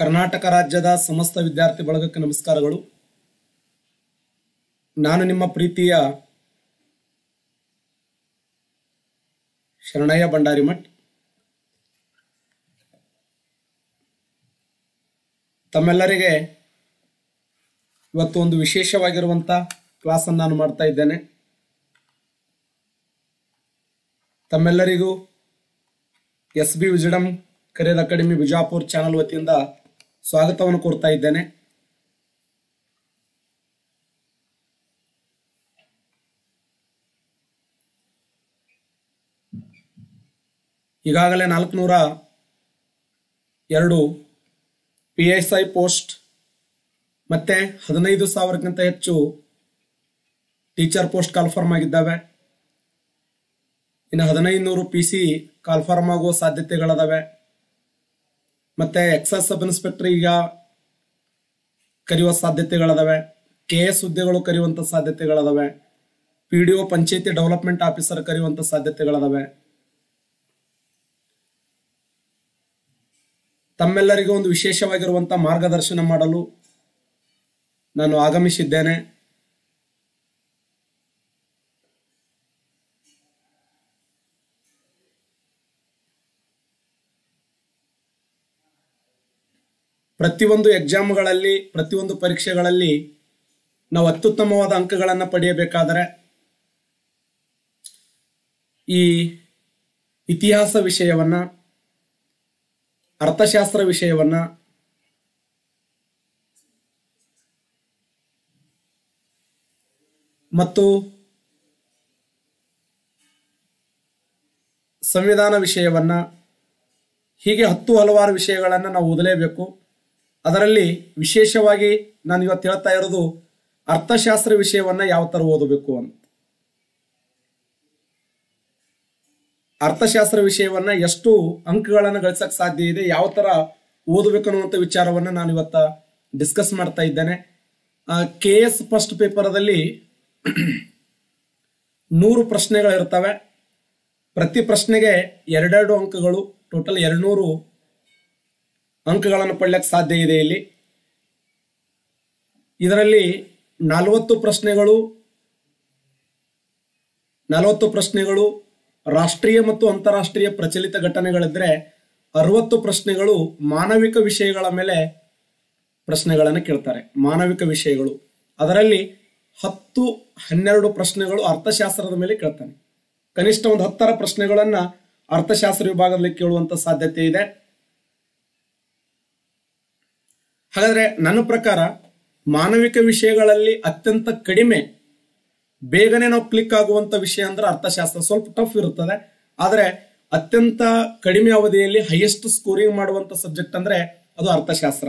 ಕರ್ನಾಟಕ ರಾಜ್ಯದ ಸಮಸ್ತ ವಿದ್ಯಾರ್ಥಿ ಬಳಗಕ್ಕೆ ನಮಸ್ಕಾರಗಳು ನಾನು ನಿಮ್ಮ ಪ್ರೀತಿಯ ಶರಣಯ್ಯ ಭಂಡಾರಿಮಠ್ ತಮ್ಮೆಲ್ಲರಿಗೆ ಇವತ್ತು ಒಂದು ವಿಶೇಷವಾಗಿರುವಂಥ ಕ್ಲಾಸನ್ನು ನಾನು ಮಾಡ್ತಾ ಇದ್ದೇನೆ ತಮ್ಮೆಲ್ಲರಿಗೂ S B wisdom career academy Bijapur channel ವತಿಯಿಂದ ಸ್ವಾಗತವನ್ನು ಕೋರ್ತಾ ಇದ್ದೇನೆ ಈಗಾಗಲೇ ನಾಲ್ಕುನೂರ ಎರಡು ಪಿ ಎಸ್ ಐ ಪೋಸ್ಟ್ ಮತ್ತೆ ಹದಿನೈದು ಸಾವಿರಕ್ಕಿಂತ ಹೆಚ್ಚು ಟೀಚರ್ ಪೋಸ್ಟ್ ಕಾಲ್ಫಾರ್ಮ್ ಆಗಿದ್ದಾವೆ ಇನ್ನು ಹದಿನೈದು ನೂರು ಪಿ ಸಿ ಕಾಲ್ಫಾರ್ಮ್ ಆಗುವ ಸಾಧ್ಯತೆಗಳದಾವೆ ಮತ್ತೆ ಎಕ್ಸೈಸ್ ಸಬ್ ಇನ್ಸ್ಪೆಕ್ಟರ್ ಈಗ ಕರೆಯುವ ಸಾಧ್ಯತೆಗಳದಾವೆ ಕೆ ಎಸ್ ಹುದ್ದೆಗಳು ಕರೆಯುವಂತ ಸಾಧ್ಯತೆಗಳದಾವೆ ಪಿ ಡಿ ಒ ಪಂಚಾಯತಿ ಡೆವಲಪ್ಮೆಂಟ್ ಆಫೀಸರ್ ಕರೆಯುವಂತ ಸಾಧ್ಯತೆಗಳದಾವೆ ತಮ್ಮೆಲ್ಲರಿಗೂ ಒಂದು ವಿಶೇಷವಾಗಿರುವಂತ ಮಾರ್ಗದರ್ಶನ ಮಾಡಲು ನಾನು ಆಗಮಿಸಿದ್ದೇನೆ ಪ್ರತಿಯೊಂದು ಎಕ್ಸಾಮ್ಗಳಲ್ಲಿ ಪ್ರತಿಯೊಂದು ಪರೀಕ್ಷೆಗಳಲ್ಲಿ ನಾವು ಅತ್ಯುತ್ತಮವಾದ ಅಂಕಗಳನ್ನು ಪಡೆಯಬೇಕಾದರೆ ಈ ಇತಿಹಾಸ ವಿಷಯವನ್ನ ಅರ್ಥಶಾಸ್ತ್ರ ವಿಷಯವನ್ನ ಮತ್ತು ಸಂವಿಧಾನ ವಿಷಯವನ್ನ ಹೀಗೆ ಹತ್ತು ಹಲವಾರು ವಿಷಯಗಳನ್ನು ನಾವು ಓದಲೇಬೇಕು ಅದರಲ್ಲಿ ವಿಶೇಷವಾಗಿ ನಾನು ಇವತ್ತು ಹೇಳ್ತಾ ಇರೋದು ಅರ್ಥಶಾಸ್ತ್ರ ವಿಷಯವನ್ನ ಯಾವ ತರ ಓದಬೇಕು ಅಂತ ಅರ್ಥಶಾಸ್ತ್ರ ವಿಷಯವನ್ನ ಎಷ್ಟು ಅಂಕಗಳನ್ನು ಗಳಿಸಕ್ ಸಾಧ್ಯ ಇದೆ ಯಾವ ತರ ಓದಬೇಕು ಅನ್ನುವಂಥ ವಿಚಾರವನ್ನ ನಾನು ಇವತ್ತ ಡಿಸ್ಕಸ್ ಮಾಡ್ತಾ ಇದ್ದೇನೆ ಕೆ ಎಸ್ ಫಸ್ಟ್ ಪೇಪರ್ದಲ್ಲಿ ನೂರು ಪ್ರಶ್ನೆಗಳಿರ್ತವೆ ಪ್ರತಿ ಪ್ರಶ್ನೆಗೆ ಎರಡೆರಡು ಅಂಕಗಳು ಟೋಟಲ್ ಎರಡ್ನೂರು ಅಂಕಗಳನ್ನು ಪಡೆಯಕ್ಕೆ ಸಾಧ್ಯ ಇದೆ ಇಲ್ಲಿ ಇದರಲ್ಲಿ ನಲವತ್ತು ಪ್ರಶ್ನೆಗಳು ನಲವತ್ತು ಪ್ರಶ್ನೆಗಳು ರಾಷ್ಟ್ರೀಯ ಮತ್ತು ಅಂತಾರಾಷ್ಟ್ರೀಯ ಪ್ರಚಲಿತ ಘಟನೆಗಳಿದ್ರೆ ಅರವತ್ತು ಪ್ರಶ್ನೆಗಳು ಮಾನವಿಕ ವಿಷಯಗಳ ಮೇಲೆ ಪ್ರಶ್ನೆಗಳನ್ನು ಕೇಳ್ತಾರೆ ಮಾನವಿಕ ವಿಷಯಗಳು ಅದರಲ್ಲಿ ಹತ್ತು ಹನ್ನೆರಡು ಪ್ರಶ್ನೆಗಳು ಅರ್ಥಶಾಸ್ತ್ರದ ಮೇಲೆ ಕೇಳ್ತಾನೆ ಕನಿಷ್ಠ ಒಂದು ಹತ್ತರ ಪ್ರಶ್ನೆಗಳನ್ನ ಅರ್ಥಶಾಸ್ತ್ರ ವಿಭಾಗದಲ್ಲಿ ಕೇಳುವಂತ ಸಾಧ್ಯತೆ ಇದೆ ಹಾಗಾದ್ರೆ ನನ್ನ ಪ್ರಕಾರ ಮಾನವಿಕ ವಿಷಯಗಳಲ್ಲಿ ಅತ್ಯಂತ ಕಡಿಮೆ ಬೇಗನೆ ನಾವು ಕ್ಲಿಕ್ ಆಗುವಂತ ವಿಷಯ ಅಂದ್ರೆ ಅರ್ಥಶಾಸ್ತ್ರ ಸ್ವಲ್ಪ ಟಫ್ ಇರುತ್ತದೆ ಆದ್ರೆ ಅತ್ಯಂತ ಕಡಿಮೆ ಅವಧಿಯಲ್ಲಿ ಹೈಯೆಸ್ಟ್ ಸ್ಕೋರಿಂಗ್ ಮಾಡುವಂತ ಸಬ್ಜೆಕ್ಟ್ ಅಂದ್ರೆ ಅದು ಅರ್ಥಶಾಸ್ತ್ರ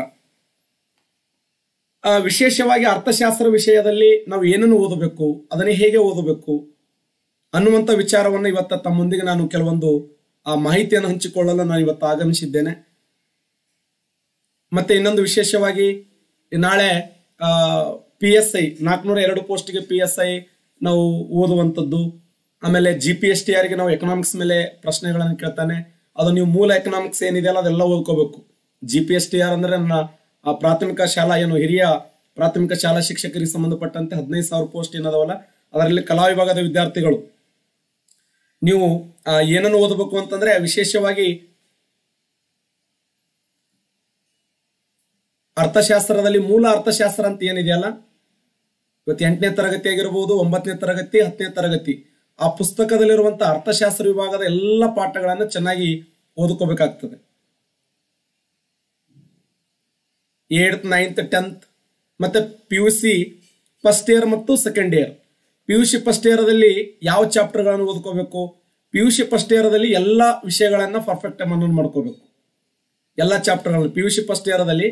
ವಿಶೇಷವಾಗಿ ಅರ್ಥಶಾಸ್ತ್ರ ವಿಷಯದಲ್ಲಿ ನಾವು ಏನನ್ನು ಓದಬೇಕು ಅದನ್ನೇ ಹೇಗೆ ಓದಬೇಕು ಅನ್ನುವಂಥ ವಿಚಾರವನ್ನು ಇವತ್ತ ತಮ್ಮೊಂದಿಗೆ ನಾನು ಕೆಲವೊಂದು ಆ ಮಾಹಿತಿಯನ್ನು ಹಂಚಿಕೊಳ್ಳಲು ನಾನು ಇವತ್ತು ಆಗಮಿಸಿದ್ದೇನೆ ಮತ್ತೆ ಇನ್ನೊಂದು ವಿಶೇಷವಾಗಿ ನಾಳೆ ಪಿ ಎಸ್ ಐ ನಾಲ್ಕುನೂರ ಎರಡು ಪೋಸ್ಟ್ಗೆ ಪಿ ಎಸ್ ಐ ನಾವು ಓದುವಂಥದ್ದು ಆಮೇಲೆ ಜಿ ಪಿ ಎಸ್ ಟಿ ಆರ್ಗೆ ನಾವು ಎಕನಾಮಿಕ್ಸ್ ಮೇಲೆ ಪ್ರಶ್ನೆಗಳನ್ನು ಕೇಳ್ತಾನೆ ಅದು ನೀವು ಮೂಲ ಎಕನಾಮಿಕ್ಸ್ ಏನಿದೆಯಲ್ಲ ಅದೆಲ್ಲ ಓದ್ಕೋಬೇಕು G P S T R ಅಂದ್ರೆ ನನ್ನ ಪ್ರಾಥಮಿಕ ಶಾಲಾ ಏನು ಹಿರಿಯ ಪ್ರಾಥಮಿಕ ಶಾಲಾ ಶಿಕ್ಷಕರಿಗೆ ಸಂಬಂಧಪಟ್ಟಂತೆ ಹದಿನೈದು ಸಾವಿರ ಪೋಸ್ಟ್ ಏನದವಲ್ಲ ಅದರಲ್ಲಿ ಕಲಾ ವಿಭಾಗದ ವಿದ್ಯಾರ್ಥಿಗಳು ನೀವು ಏನನ್ನು ಓದಬೇಕು ಅಂತಂದ್ರೆ ವಿಶೇಷವಾಗಿ ಅರ್ಥಶಾಸ್ತ್ರದಲ್ಲಿ ಮೂಲ ಅರ್ಥಶಾಸ್ತ್ರ ಅಂತ ಏನಿದೆಯಲ್ಲ ಇವತ್ತು ಎಂಟನೇ ತರಗತಿ ಆಗಿರಬಹುದು ಒಂಬತ್ತನೇ ತರಗತಿ ಹತ್ತನೇ ತರಗತಿ ಆ ಪುಸ್ತಕದಲ್ಲಿರುವಂತಹ ಅರ್ಥಶಾಸ್ತ್ರ ವಿಭಾಗದ ಎಲ್ಲ ಪಾಠಗಳನ್ನು ಚೆನ್ನಾಗಿ ಓದ್ಕೋಬೇಕಾಗ್ತದೆ ಏಳ್ತ್ ನೈನ್ತ್ ಟೆಂತ್ ಮತ್ತೆ P U C first year ಮತ್ತು second year P U C first ಇಯರ್ದಲ್ಲಿ ಯಾವ ಚಾಪ್ಟರ್ಗಳನ್ನು ಓದ್ಕೋಬೇಕು ಪಿ ಯು ಸಿ ಫಸ್ಟ್ ಇಯರ್ದಲ್ಲಿ ಎಲ್ಲ ವಿಷಯಗಳನ್ನ ಪರ್ಫೆಕ್ಟ್ ಮನನ ಮಾಡ್ಕೋಬೇಕು ಎಲ್ಲ ಚಾಪ್ಟರ್ಗಳನ್ನು ಪಿ ಯು ಸಿ ಫಸ್ಟ್ ಇಯರ್ದಲ್ಲಿ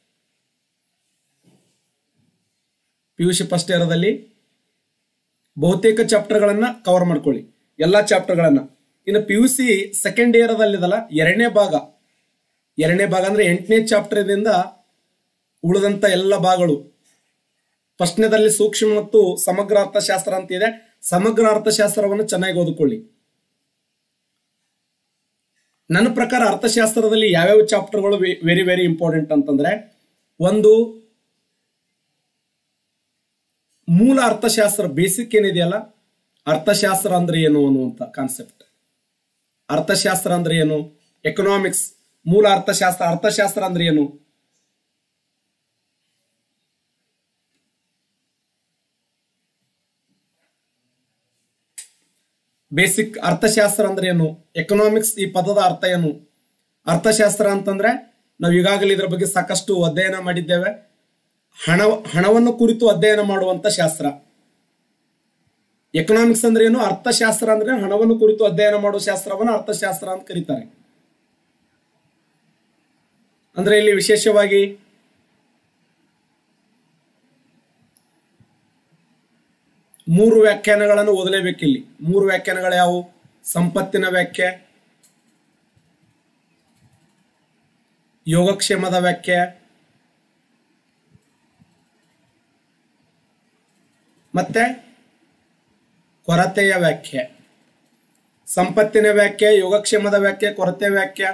ಪಿ ಯು ಸಿ ಫಸ್ಟ್ ಇಯರ್ದಲ್ಲಿ ಬಹುತೇಕ ಚಾಪ್ಟರ್ಗಳನ್ನ ಕವರ್ ಮಾಡ್ಕೊಳ್ಳಿ ಎಲ್ಲ ಚಾಪ್ಟರ್ಗಳನ್ನ ಇನ್ನು ಪಿ ಯು ಸಿ ಸೆಕೆಂಡ್ ಇಯರ್ದಲ್ಲಿದಲ್ಲ ಎರಡನೇ ಭಾಗ ಎರಡನೇ ಭಾಗ ಅಂದ್ರೆ ಎಂಟನೇ ಚಾಪ್ಟರ್ದಿಂದ ಉಳಿದಂತ ಎಲ್ಲ ಭಾಗಗಳು ಫಸ್ಟ್ನೇದಲ್ಲಿ ಸೂಕ್ಷ್ಮ ಮತ್ತು ಸಮಗ್ರ ಅರ್ಥಶಾಸ್ತ್ರ ಅಂತ ಇದೆ ಸಮಗ್ರ ಅರ್ಥಶಾಸ್ತ್ರವನ್ನು ಚೆನ್ನಾಗಿ ಓದಿಕೊಳ್ಳಿ ನನ್ನ ಪ್ರಕಾರ ಅರ್ಥಶಾಸ್ತ್ರದಲ್ಲಿ ಯಾವ್ಯಾವ ಚಾಪ್ಟರ್ಗಳು ವೆರಿ ವೆರಿ ಇಂಪಾರ್ಟೆಂಟ್ ಅಂತಂದ್ರೆ ಒಂದು ಮೂಲ ಅರ್ಥಶಾಸ್ತ್ರ ಬೇಸಿಕ್ ಏನಿದೆಯಲ್ಲ ಅರ್ಥಶಾಸ್ತ್ರ ಅಂದ್ರೆ ಏನು ಅನ್ನುವಂತ ಕಾನ್ಸೆಪ್ಟ್ ಅರ್ಥಶಾಸ್ತ್ರ ಅಂದ್ರೆ ಏನು ಎಕನಾಮಿಕ್ಸ್ ಮೂಲ ಅರ್ಥಶಾಸ್ತ್ರ ಅರ್ಥಶಾಸ್ತ್ರ ಅಂದ್ರೆ ಏನು ಬೇಸಿಕ್ ಅರ್ಥಶಾಸ್ತ್ರ ಅಂದ್ರೆ ಏನು ಎಕನಾಮಿಕ್ಸ್ ಈ ಪದದ ಅರ್ಥ ಏನು ಅರ್ಥಶಾಸ್ತ್ರ ಅಂತಂದ್ರೆ ನಾವು ಈಗಾಗಲೇ ಇದರ ಬಗ್ಗೆ ಸಾಕಷ್ಟು ಅಧ್ಯಯನ ಮಾಡಿದ್ದೇವೆ ಹಣ ಹಣವನ್ನು ಕುರಿತು ಅಧ್ಯಯನ ಮಾಡುವಂತ ಶಾಸ್ತ್ರ ಎಕನಾಮಿಕ್ಸ್ ಅಂದ್ರೆ ಏನು ಅರ್ಥಶಾಸ್ತ್ರ ಅಂದ್ರೆ ಹಣವನ್ನು ಕುರಿತು ಅಧ್ಯಯನ ಮಾಡುವ ಶಾಸ್ತ್ರವನ್ನು ಅರ್ಥಶಾಸ್ತ್ರ ಅಂತ ಕರೀತಾರೆ ಅಂದ್ರೆ ಇಲ್ಲಿ ವಿಶೇಷವಾಗಿ ಮೂರು ವ್ಯಾಖ್ಯಾನಗಳನ್ನು ಓದಲೇಬೇಕಿಲ್ಲಿ ಮೂರು ವ್ಯಾಖ್ಯಾನಗಳು ಯಾವುವು ಸಂಪತ್ತಿನ ವ್ಯಾಖ್ಯೆ ಯೋಗಕ್ಷೇಮದ ವ್ಯಾಖ್ಯೆ ಮತ್ತೆ ಕೊರತೆಯ ವ್ಯಾಖ್ಯೆ ಸಂಪತ್ತಿನ ವ್ಯಾಖ್ಯೆ ಯೋಗಕ್ಷೇಮದ ವ್ಯಾಖ್ಯೆ ಕೊರತೆ ವ್ಯಾಖ್ಯೆ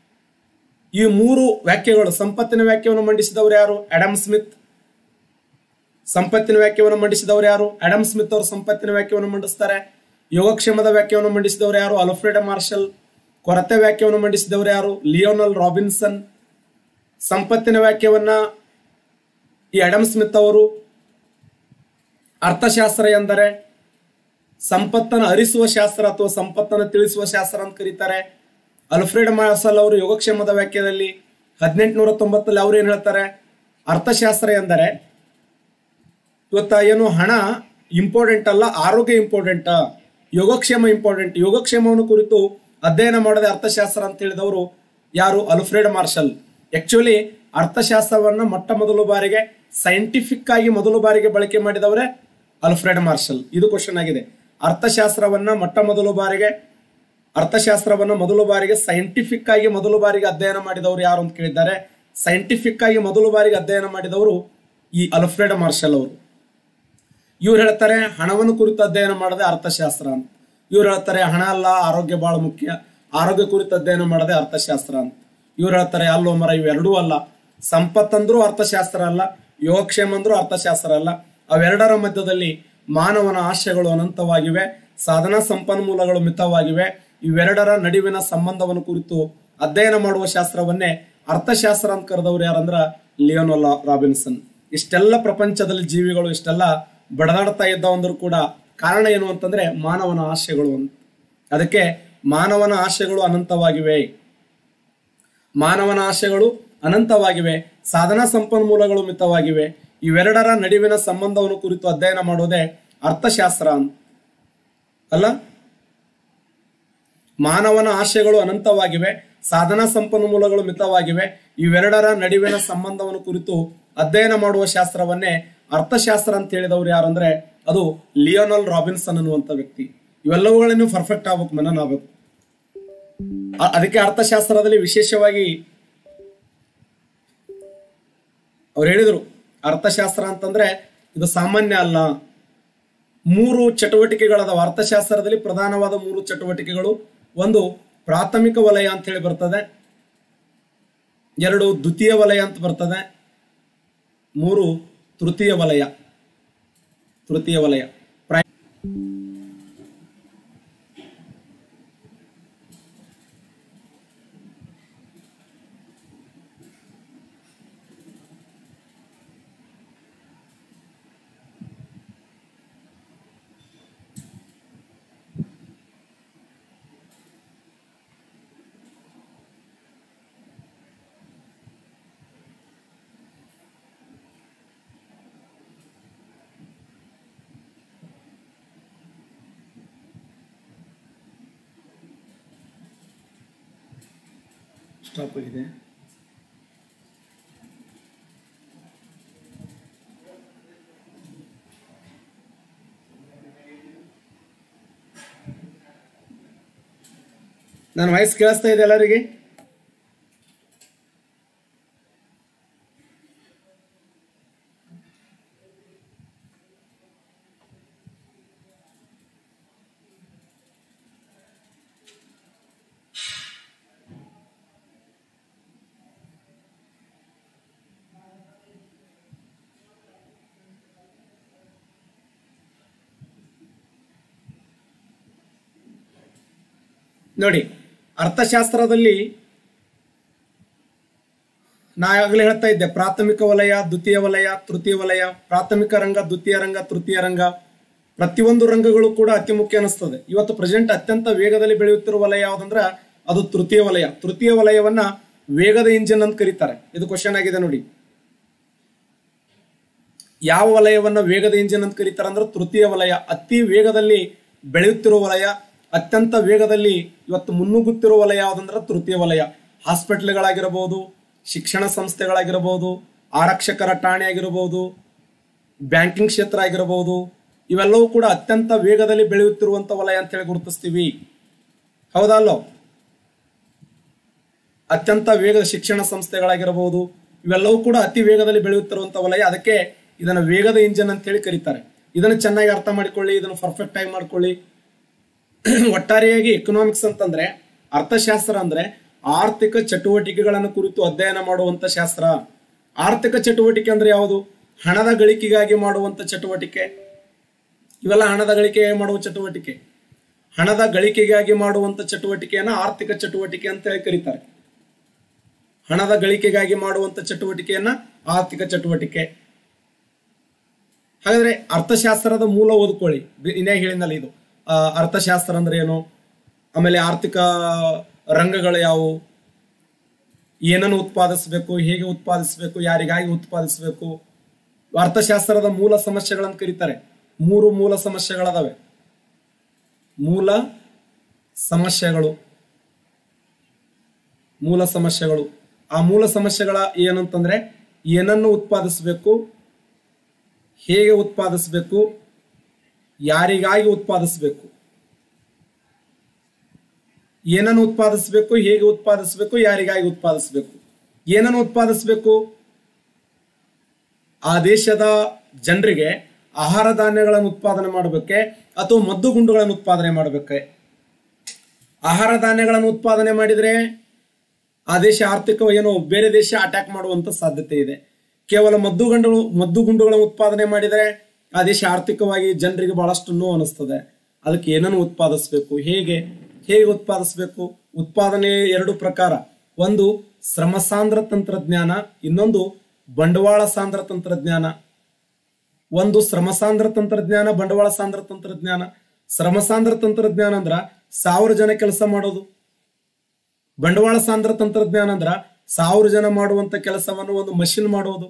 ಈ ಮೂರು ವ್ಯಾಖ್ಯೆಗಳು ಸಂಪತ್ತಿನ ವ್ಯಾಖ್ಯೆಯನ್ನು ಮಂಡಿಸಿದವರು ಯಾರು ಅಡಮ್ ಸ್ಮಿತ್ ಸಂಪತ್ತಿನ ವ್ಯಾಖ್ಯವನ್ನು ಮಂಡಿಸಿದವರು ಯಾರು ಅಡಮ್ ಸ್ಮಿತ್ ಅವರು ಸಂಪತ್ತಿನ ವ್ಯಾಖ್ಯವನ್ನು ಮಂಡಿಸ್ತಾರೆ ಯೋಗಕ್ಷೇಮದ ವ್ಯಾಖ್ಯವನ್ನು ಮಂಡಿಸಿದವರು ಯಾರು ಅಲ್ಫ್ರೆಡ್ ಮಾರ್ಷಲ್ ಕೊರತೆ ವ್ಯಾಖ್ಯವನ್ನು ಮಂಡಿಸಿದವರು ಯಾರು ಲಿಯೋನಲ್ ರಾಬಿನ್ಸನ್ ಸಂಪತ್ತಿನ ವ್ಯಾಖ್ಯವನ್ನ ಈ ಅಡಮ್ ಸ್ಮಿತ್ ಅವರು ಅರ್ಥಶಾಸ್ತ್ರ ಎಂದರೆ ಸಂಪತ್ತನ್ನು ಅರಿಸುವ ಶಾಸ್ತ್ರ ಅಥವಾ ಸಂಪತ್ತನ್ನು ತಿಳಿಸುವ ಶಾಸ್ತ್ರ ಅಂತ ಕರೀತಾರೆ ಅಲ್ಫ್ರೆಡ್ ಮಾರ್ಸಲ್ ಅವರು ಯೋಗಕ್ಷೇಮದ ವ್ಯಾಖ್ಯದಲ್ಲಿ ಹದಿನೆಂಟುನೂರ ತೊಂಬತ್ತಲ್ಲಿ ಅವ್ರು ಏನ್ ಹೇಳ್ತಾರೆ ಅರ್ಥಶಾಸ್ತ್ರ ಎಂದರೆ ಇವತ್ತ ಏನು ಹಣ ಇಂಪಾರ್ಟೆಂಟ್ ಅಲ್ಲ ಆರೋಗ್ಯ ಇಂಪಾರ್ಟೆಂಟ್ ಯೋಗಕ್ಷೇಮ ಇಂಪಾರ್ಟೆಂಟ್ ಯೋಗಕ್ಷೇಮವನ್ನು ಕುರಿತು ಅಧ್ಯಯನ ಮಾಡದೆ ಅರ್ಥಶಾಸ್ತ್ರ ಅಂತ ಹೇಳಿದವರು ಯಾರು ಅಲ್ಫ್ರೆಡ್ ಮಾರ್ಷಲ್ ಆಕ್ಚುಲಿ ಅರ್ಥಶಾಸ್ತ್ರವನ್ನ ಮೊಟ್ಟ ಮೊದಲು ಬಾರಿಗೆ ಸೈಂಟಿಫಿಕ್ ಆಗಿ ಮೊದಲು ಬಾರಿಗೆ ಬಳಕೆ ಮಾಡಿದವರೇ ಅಲ್ಫ್ರೆಡ್ ಮಾರ್ಷಲ್ ಇದು ಕ್ವಶನ್ ಆಗಿದೆ ಅರ್ಥಶಾಸ್ತ್ರವನ್ನ ಮೊಟ್ಟ ಮೊದಲು ಬಾರಿಗೆ ಅರ್ಥಶಾಸ್ತ್ರವನ್ನ ಮೊದಲು ಬಾರಿಗೆ ಸೈಂಟಿಫಿಕ್ ಆಗಿ ಮೊದಲು ಬಾರಿಗೆ ಅಧ್ಯಯನ ಮಾಡಿದವರು ಯಾರು ಅಂತ ಕೇಳಿದ್ದಾರೆ ಸೈಂಟಿಫಿಕ್ ಆಗಿ ಮೊದಲು ಬಾರಿಗೆ ಅಧ್ಯಯನ ಮಾಡಿದವರು ಈ ಅಲ್ಫ್ರೆಡ್ ಮಾರ್ಷಲ್ ಅವರು ಇವ್ರು ಹೇಳ್ತಾರೆ ಹಣವನ್ನು ಕುರಿತು ಅಧ್ಯಯನ ಮಾಡದೆ ಅರ್ಥಶಾಸ್ತ್ರ ಅಂತ ಇವ್ರು ಹೇಳ್ತಾರೆ ಹಣ ಅಲ್ಲ ಆರೋಗ್ಯ ಬಹಳ ಮುಖ್ಯ ಆರೋಗ್ಯ ಕುರಿತು ಅಧ್ಯಯನ ಮಾಡದೆ ಅರ್ಥಶಾಸ್ತ್ರ ಅಂತ ಇವ್ರು ಹೇಳ್ತಾರೆ ಅಲ್ಲೋ ಮರ ಇವೆರಡೂ ಅಲ್ಲ ಸಂಪತ್ತಂದ್ರೂ ಅರ್ಥಶಾಸ್ತ್ರ ಅಲ್ಲ ಯೋಗಕ್ಷೇಮ ಅಂದ್ರೂ ಅರ್ಥಶಾಸ್ತ್ರ ಅಲ್ಲ ಅವೆರಡರ ಮಧ್ಯದಲ್ಲಿ ಮಾನವನ ಆಶಯಗಳು ಅನಂತವಾಗಿವೆ ಸಾಧನಾ ಸಂಪನ್ಮೂಲಗಳು ಮಿತವಾಗಿವೆ ಇವೆರಡರ ನಡುವಿನ ಸಂಬಂಧವನ್ನು ಕುರಿತು ಅಧ್ಯಯನ ಮಾಡುವ ಶಾಸ್ತ್ರವನ್ನೇ ಅರ್ಥಶಾಸ್ತ್ರ ಅಂತ ಕರೆದವ್ರು ಯಾರಂದ್ರ ಲಿಯೋನೋಲ ರಾಬಿನ್ಸನ್ ಇಷ್ಟೆಲ್ಲ ಪ್ರಪಂಚದಲ್ಲಿ ಜೀವಿಗಳು ಇಷ್ಟೆಲ್ಲ ಬಡದಾಡ್ತಾ ಇದ್ದವಂದ್ರು ಕೂಡ ಕಾರಣ ಏನು ಅಂತಂದ್ರೆ ಮಾನವನ ಆಶಯಗಳು ಅಂತ ಅದಕ್ಕೆ ಮಾನವನ ಆಶಯಗಳು ಅನಂತವಾಗಿವೆ ಮಾನವನ ಆಶಯಗಳು ಅನಂತವಾಗಿವೆ ಸಾಧನಾ ಸಂಪನ್ಮೂಲಗಳು ಮಿತವಾಗಿವೆ ಇವೆರಡರ ನಡುವಿನ ಸಂಬಂಧವನ್ನು ಕುರಿತು ಅಧ್ಯಯನ ಮಾಡೋದೇ ಅರ್ಥಶಾಸ್ತ್ರ ಅಂತ ಅಲ್ಲ ಮಾನವನ ಆಶಯಗಳು ಅನಂತವಾಗಿವೆ ಸಾಧನಾ ಸಂಪನ್ಮೂಲಗಳು ಮಿತವಾಗಿವೆ ಇವೆರಡರ ನಡುವಿನ ಸಂಬಂಧವನ್ನು ಕುರಿತು ಅಧ್ಯಯನ ಮಾಡುವ ಶಾಸ್ತ್ರವನ್ನೇ ಅರ್ಥಶಾಸ್ತ್ರ ಅಂತ ಹೇಳಿದವರು ಯಾರಂದ್ರೆ ಅದು ಲಿಯೋನಲ್ ರಾಬಿನ್ಸನ್ ಅನ್ನುವಂತ ವ್ಯಕ್ತಿ ಇವೆಲ್ಲವುಗಳನ್ನು ಪರ್ಫೆಕ್ಟ್ ಆಗ್ಬೇಕು ಮನನ ಆಗ್ಬೇಕು ಅ- ಅದಕ್ಕೆ ಅರ್ಥಶಾಸ್ತ್ರದಲ್ಲಿ ವಿಶೇಷವಾಗಿ ಅವ್ರು ಹೇಳಿದ್ರು ಅರ್ಥಶಾಸ್ತ್ರ ಅಂತಂದ್ರೆ ಇದು ಸಾಮಾನ್ಯ ಅಲ್ಲ ಮೂರು ಚಟುವಟಿಕೆಗಳದಾವ ಅರ್ಥಶಾಸ್ತ್ರದಲ್ಲಿ ಪ್ರಧಾನವಾದ ಮೂರು ಚಟುವಟಿಕೆಗಳು ಒಂದು ಪ್ರಾಥಮಿಕ ವಲಯ ಅಂತ ಹೇಳಿ ಬರ್ತದೆ ಎರಡು ದ್ವಿತೀಯ ವಲಯ ಅಂತ ಬರ್ತದೆ ಮೂರು ತೃತೀಯ ವಲಯ ತೃತೀಯ ವಲಯ ಪ್ರೈ- ಸ್ಟಾಪ್ ಆಗಿದೆ ನನ್ನ ವಾಯ್ಸ್ ಕೇಳಿಸ್ತಾ ಇದೆ ಎಲ್ಲರಿಗೆ ನೋಡಿ ಅರ್ಥಶಾಸ್ತ್ರದಲ್ಲಿ ನಾ ಆಗಲೇ ಹೇಳ್ತಾ ಇದ್ದೆ ಪ್ರಾಥಮಿಕ ವಲಯ ದ್ವಿತೀಯ ವಲಯ ತೃತೀಯ ವಲಯ ಪ್ರಾಥಮಿಕ ರಂಗ ದ್ವಿತೀಯ ರಂಗ ತೃತೀಯ ರಂಗ ಪ್ರತಿಯೊಂದು ರಂಗಗಳು ಕೂಡ ಅತಿ ಮುಖ್ಯ ಅನಿಸ್ತದೆ ಇವತ್ತು ಪ್ರೆಸೆಂಟ್ ಅತ್ಯಂತ ವೇಗದಲ್ಲಿ ಬೆಳೆಯುತ್ತಿರುವ ವಲಯ ಯಾವ್ದಂದ್ರ ಅದು ತೃತೀಯ ವಲಯ ತೃತೀಯ ವಲಯವನ್ನ ವೇಗದ ಇಂಜಿನ್ ಅಂತ ಕರೀತಾರೆ ಇದು ಕ್ವಶನ್ ಆಗಿದೆ ನೋಡಿ ಯಾವ ವಲಯವನ್ನ ವೇಗದ ಇಂಜಿನ್ ಅಂತ ಕರೀತಾರೆ ಅಂದ್ರೆ ತೃತೀಯ ವಲಯ ಅತಿ ವೇಗದಲ್ಲಿ ಬೆಳೆಯುತ್ತಿರುವ ವಲಯ ಅತ್ಯಂತ ವೇಗದಲ್ಲಿ ಇವತ್ತು ಮುನ್ನುಗ್ಗುತ್ತಿರುವ ವಲಯ ಯಾವುದಂದ್ರೆ ತೃತೀಯ ವಲಯ ಹಾಸ್ಪಿಟ್ಲ್ಗಳಾಗಿರಬಹುದು ಶಿಕ್ಷಣ ಸಂಸ್ಥೆಗಳಾಗಿರಬಹುದು ಆರಕ್ಷಕರ ಠಾಣೆ ಆಗಿರಬಹುದು ಬ್ಯಾಂಕಿಂಗ್ ಕ್ಷೇತ್ರ ಆಗಿರಬಹುದು ಇವೆಲ್ಲವೂ ಕೂಡ ಅತ್ಯಂತ ವೇಗದಲ್ಲಿ ಬೆಳೆಯುತ್ತಿರುವಂತ ವಲಯ ಅಂತ ಹೇಳಿ ಗುರುತಿಸ್ತೀವಿ ಹೌದಾ ಅಲ್ಲೋ ಅತ್ಯಂತ ವೇಗದ ಶಿಕ್ಷಣ ಸಂಸ್ಥೆಗಳಾಗಿರಬಹುದು ಇವೆಲ್ಲವೂ ಕೂಡ ಅತಿ ವೇಗದಲ್ಲಿ ಬೆಳೆಯುತ್ತಿರುವಂತ ವಲಯ ಅದಕ್ಕೆ ಇದನ್ನ ವೇಗದ ಇಂಜಿನ್ ಅಂತ ಹೇಳಿ ಕರೀತಾರೆ ಇದನ್ನು ಚೆನ್ನಾಗಿ ಅರ್ಥ ಮಾಡಿಕೊಳ್ಳಿ ಇದನ್ನು ಪರ್ಫೆಕ್ಟ್ ಆಗಿ ಮಾಡ್ಕೊಳ್ಳಿ ಒಟ್ಟಾರೆಯಾಗಿ ಎಕನಾಮಿಕ್ಸ್ ಅಂತಂದ್ರೆ ಅರ್ಥಶಾಸ್ತ್ರ ಅಂದ್ರೆ ಆರ್ಥಿಕ ಚಟುವಟಿಕೆಗಳನ್ನು ಕುರಿತು ಅಧ್ಯಯನ ಮಾಡುವಂತ ಶಾಸ್ತ್ರ ಆರ್ಥಿಕ ಚಟುವಟಿಕೆ ಅಂದ್ರೆ ಯಾವುದು ಹಣದ ಗಳಿಕೆಗಾಗಿ ಮಾಡುವಂತ ಚಟುವಟಿಕೆ ಇವೆಲ್ಲ ಹಣದ ಗಳಿಕೆಗಾಗಿ ಮಾಡುವ ಚಟುವಟಿಕೆ ಹಣದ ಗಳಿಕೆಗಾಗಿ ಮಾಡುವಂತ ಚಟುವಟಿಕೆಯನ್ನ ಆರ್ಥಿಕ ಚಟುವಟಿಕೆ ಅಂತ ಹೇಳಿ ಕರೀತಾರೆ ಹಣದ ಗಳಿಕೆಗಾಗಿ ಮಾಡುವಂತ ಚಟುವಟಿಕೆಯನ್ನ ಆರ್ಥಿಕ ಚಟುವಟಿಕೆ ಹಾಗಾದ್ರೆ ಅರ್ಥಶಾಸ್ತ್ರದ ಮೂಲ ಓದ್ಕೊಳ್ಳಿ ಬಿ- ಇನ್ನೇ ಹೇಳಿದ್ನಲ್ಲ ಇದು ಆ, ಅರ್ಥಶಾಸ್ತ್ರ ಅಂದ್ರೆ ಏನು ಆಮೇಲೆ ಆರ್ಥಿಕ ರಂಗಗಳು ಯಾವುವು ಏನನ್ನು ಉತ್ಪಾದಿಸಬೇಕು ಹೇಗೆ ಉತ್ಪಾದಿಸಬೇಕು ಯಾರಿಗಾಗಿ ಉತ್ಪಾದಿಸಬೇಕು ಅರ್ಥಶಾಸ್ತ್ರದ ಮೂಲ ಸಮಸ್ಯೆಗಳನ್ನು ಕರೀತಾರೆ ಮೂರು ಮೂಲ ಸಮಸ್ಯೆಗಳದಾವೆ ಮೂಲ ಸಮಸ್ಯೆಗಳು ಮೂಲ ಸಮಸ್ಯೆಗಳು ಆ ಮೂಲ ಸಮಸ್ಯೆಗಳ ಏನಂತಂದ್ರೆ ಏನನ್ನು ಉತ್ಪಾದಿಸಬೇಕು ಹೇಗೆ ಉತ್ಪಾದಿಸಬೇಕು ಯಾರಿಗಾಗಿ ಉತ್ಪಾದಿಸಬೇಕು ಏನನ್ನು ಉತ್ಪಾದಿಸಬೇಕು ಹೇಗೆ ಉತ್ಪಾದಿಸಬೇಕು ಯಾರಿಗಾಗಿ ಉತ್ಪಾದಿಸಬೇಕು ಏನನ್ನು ಉತ್ಪಾದಿಸಬೇಕು ಆ ದೇಶದ ಜನರಿಗೆ ಆಹಾರ ಧಾನ್ಯಗಳನ್ನು ಉತ್ಪಾದನೆ ಮಾಡಬೇಕೆ ಅಥವಾ ಮದ್ದು ಗುಂಡುಗಳನ್ನು ಉತ್ಪಾದನೆ ಮಾಡಬೇಕೆ ಆಹಾರ ಧಾನ್ಯಗಳನ್ನು ಉತ್ಪಾದನೆ ಮಾಡಿದ್ರೆ ಆ ದೇಶ ಆರ್ಥಿಕ ಏನೋ ಬೇರೆ ದೇಶ ಅಟ್ಯಾಕ್ ಮಾಡುವಂತ ಸಾಧ್ಯತೆ ಇದೆ ಕೇವಲ ಮದ್ದು ಗಂಡುಗಳು ಮದ್ದು ಗುಂಡುಗಳನ್ನು ಉತ್ಪಾದನೆ ಮಾಡಿದರೆ ಆ ದೇಶ ಆರ್ಥಿಕವಾಗಿ ಜನರಿಗೆ ಬಹಳಷ್ಟು ನೋವು ಅನಿಸ್ತದೆ ಅದಕ್ಕೆ ಏನನ್ನು ಉತ್ಪಾದಿಸಬೇಕು ಹೇಗೆ ಹೇಗೆ ಉತ್ಪಾದಿಸಬೇಕು ಉತ್ಪಾದನೆ ಎರಡು ಪ್ರಕಾರ ಒಂದು ಶ್ರಮ ಸಾಂದ್ರ ತಂತ್ರಜ್ಞಾನ ಇನ್ನೊಂದು ಬಂಡವಾಳ ಸಾಂದ್ರ ತಂತ್ರಜ್ಞಾನ ಒಂದು ಶ್ರಮ ಸಾಂದ್ರ ತಂತ್ರಜ್ಞಾನ ಬಂಡವಾಳ ಸಾಂದ್ರ ತಂತ್ರಜ್ಞಾನ ಶ್ರಮ ಸಾಂದ್ರ ತಂತ್ರಜ್ಞಾನ ಅಂದ್ರ ಸಾವಿರ ಜನ ಕೆಲಸ ಮಾಡೋದು ಬಂಡವಾಳ ಸಾಂದ್ರ ತಂತ್ರಜ್ಞಾನ ಅಂದ್ರ ಸಾವಿರ ಜನ ಮಾಡುವಂತ ಕೆಲಸವನ್ನು ಒಂದು ಮಷಿನ್ ಮಾಡುವುದು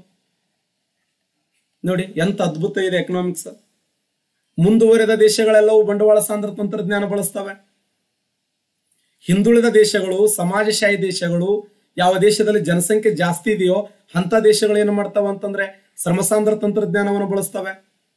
ನೋಡಿ ಎಂತ ಅದ್ಭುತ ಇದೆ ಎಕನಾಮಿಕ್ಸ್ ಮುಂದುವರೆದ ದೇಶಗಳೆಲ್ಲವೂ ಬಂಡವಾಳ ಸಾಂದ್ರ ತಂತ್ರಜ್ಞಾನ ಬಳಸ್ತವೆ ಹಿಂದುಳಿದ ದೇಶಗಳು ಸಮಾಜಶಾಹಿ ದೇಶಗಳು ಯಾವ ದೇಶದಲ್ಲಿ ಜನಸಂಖ್ಯೆ ಜಾಸ್ತಿ ಇದೆಯೋ ಅಂತ ದೇಶಗಳು ಏನು ಮಾಡ್ತಾವ ಅಂತಂದ್ರೆ ಶ್ರಮಸಾಂದ್ರ ತಂತ್ರಜ್ಞಾನವನ್ನು ಬಳಸ್ತವೆ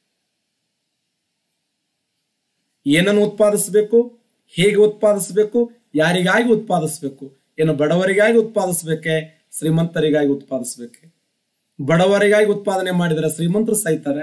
ಏನನ್ನು ಉತ್ಪಾದಿಸಬೇಕು ಹೇಗೆ ಉತ್ಪಾದಿಸಬೇಕು ಯಾರಿಗಾಗಿ ಉತ್ಪಾದಿಸಬೇಕು ಏನು ಬಡವರಿಗಾಗಿ ಉತ್ಪಾದಿಸಬೇಕೆ ಶ್ರೀಮಂತರಿಗಾಗಿ ಉತ್ಪಾದಿಸಬೇಕೆ ಬಡವರಿಗಾಗಿ ಉತ್ಪಾದನೆ ಮಾಡಿದರೆ ಶ್ರೀಮಂತರು ಸಾಯ್ತಾರೆ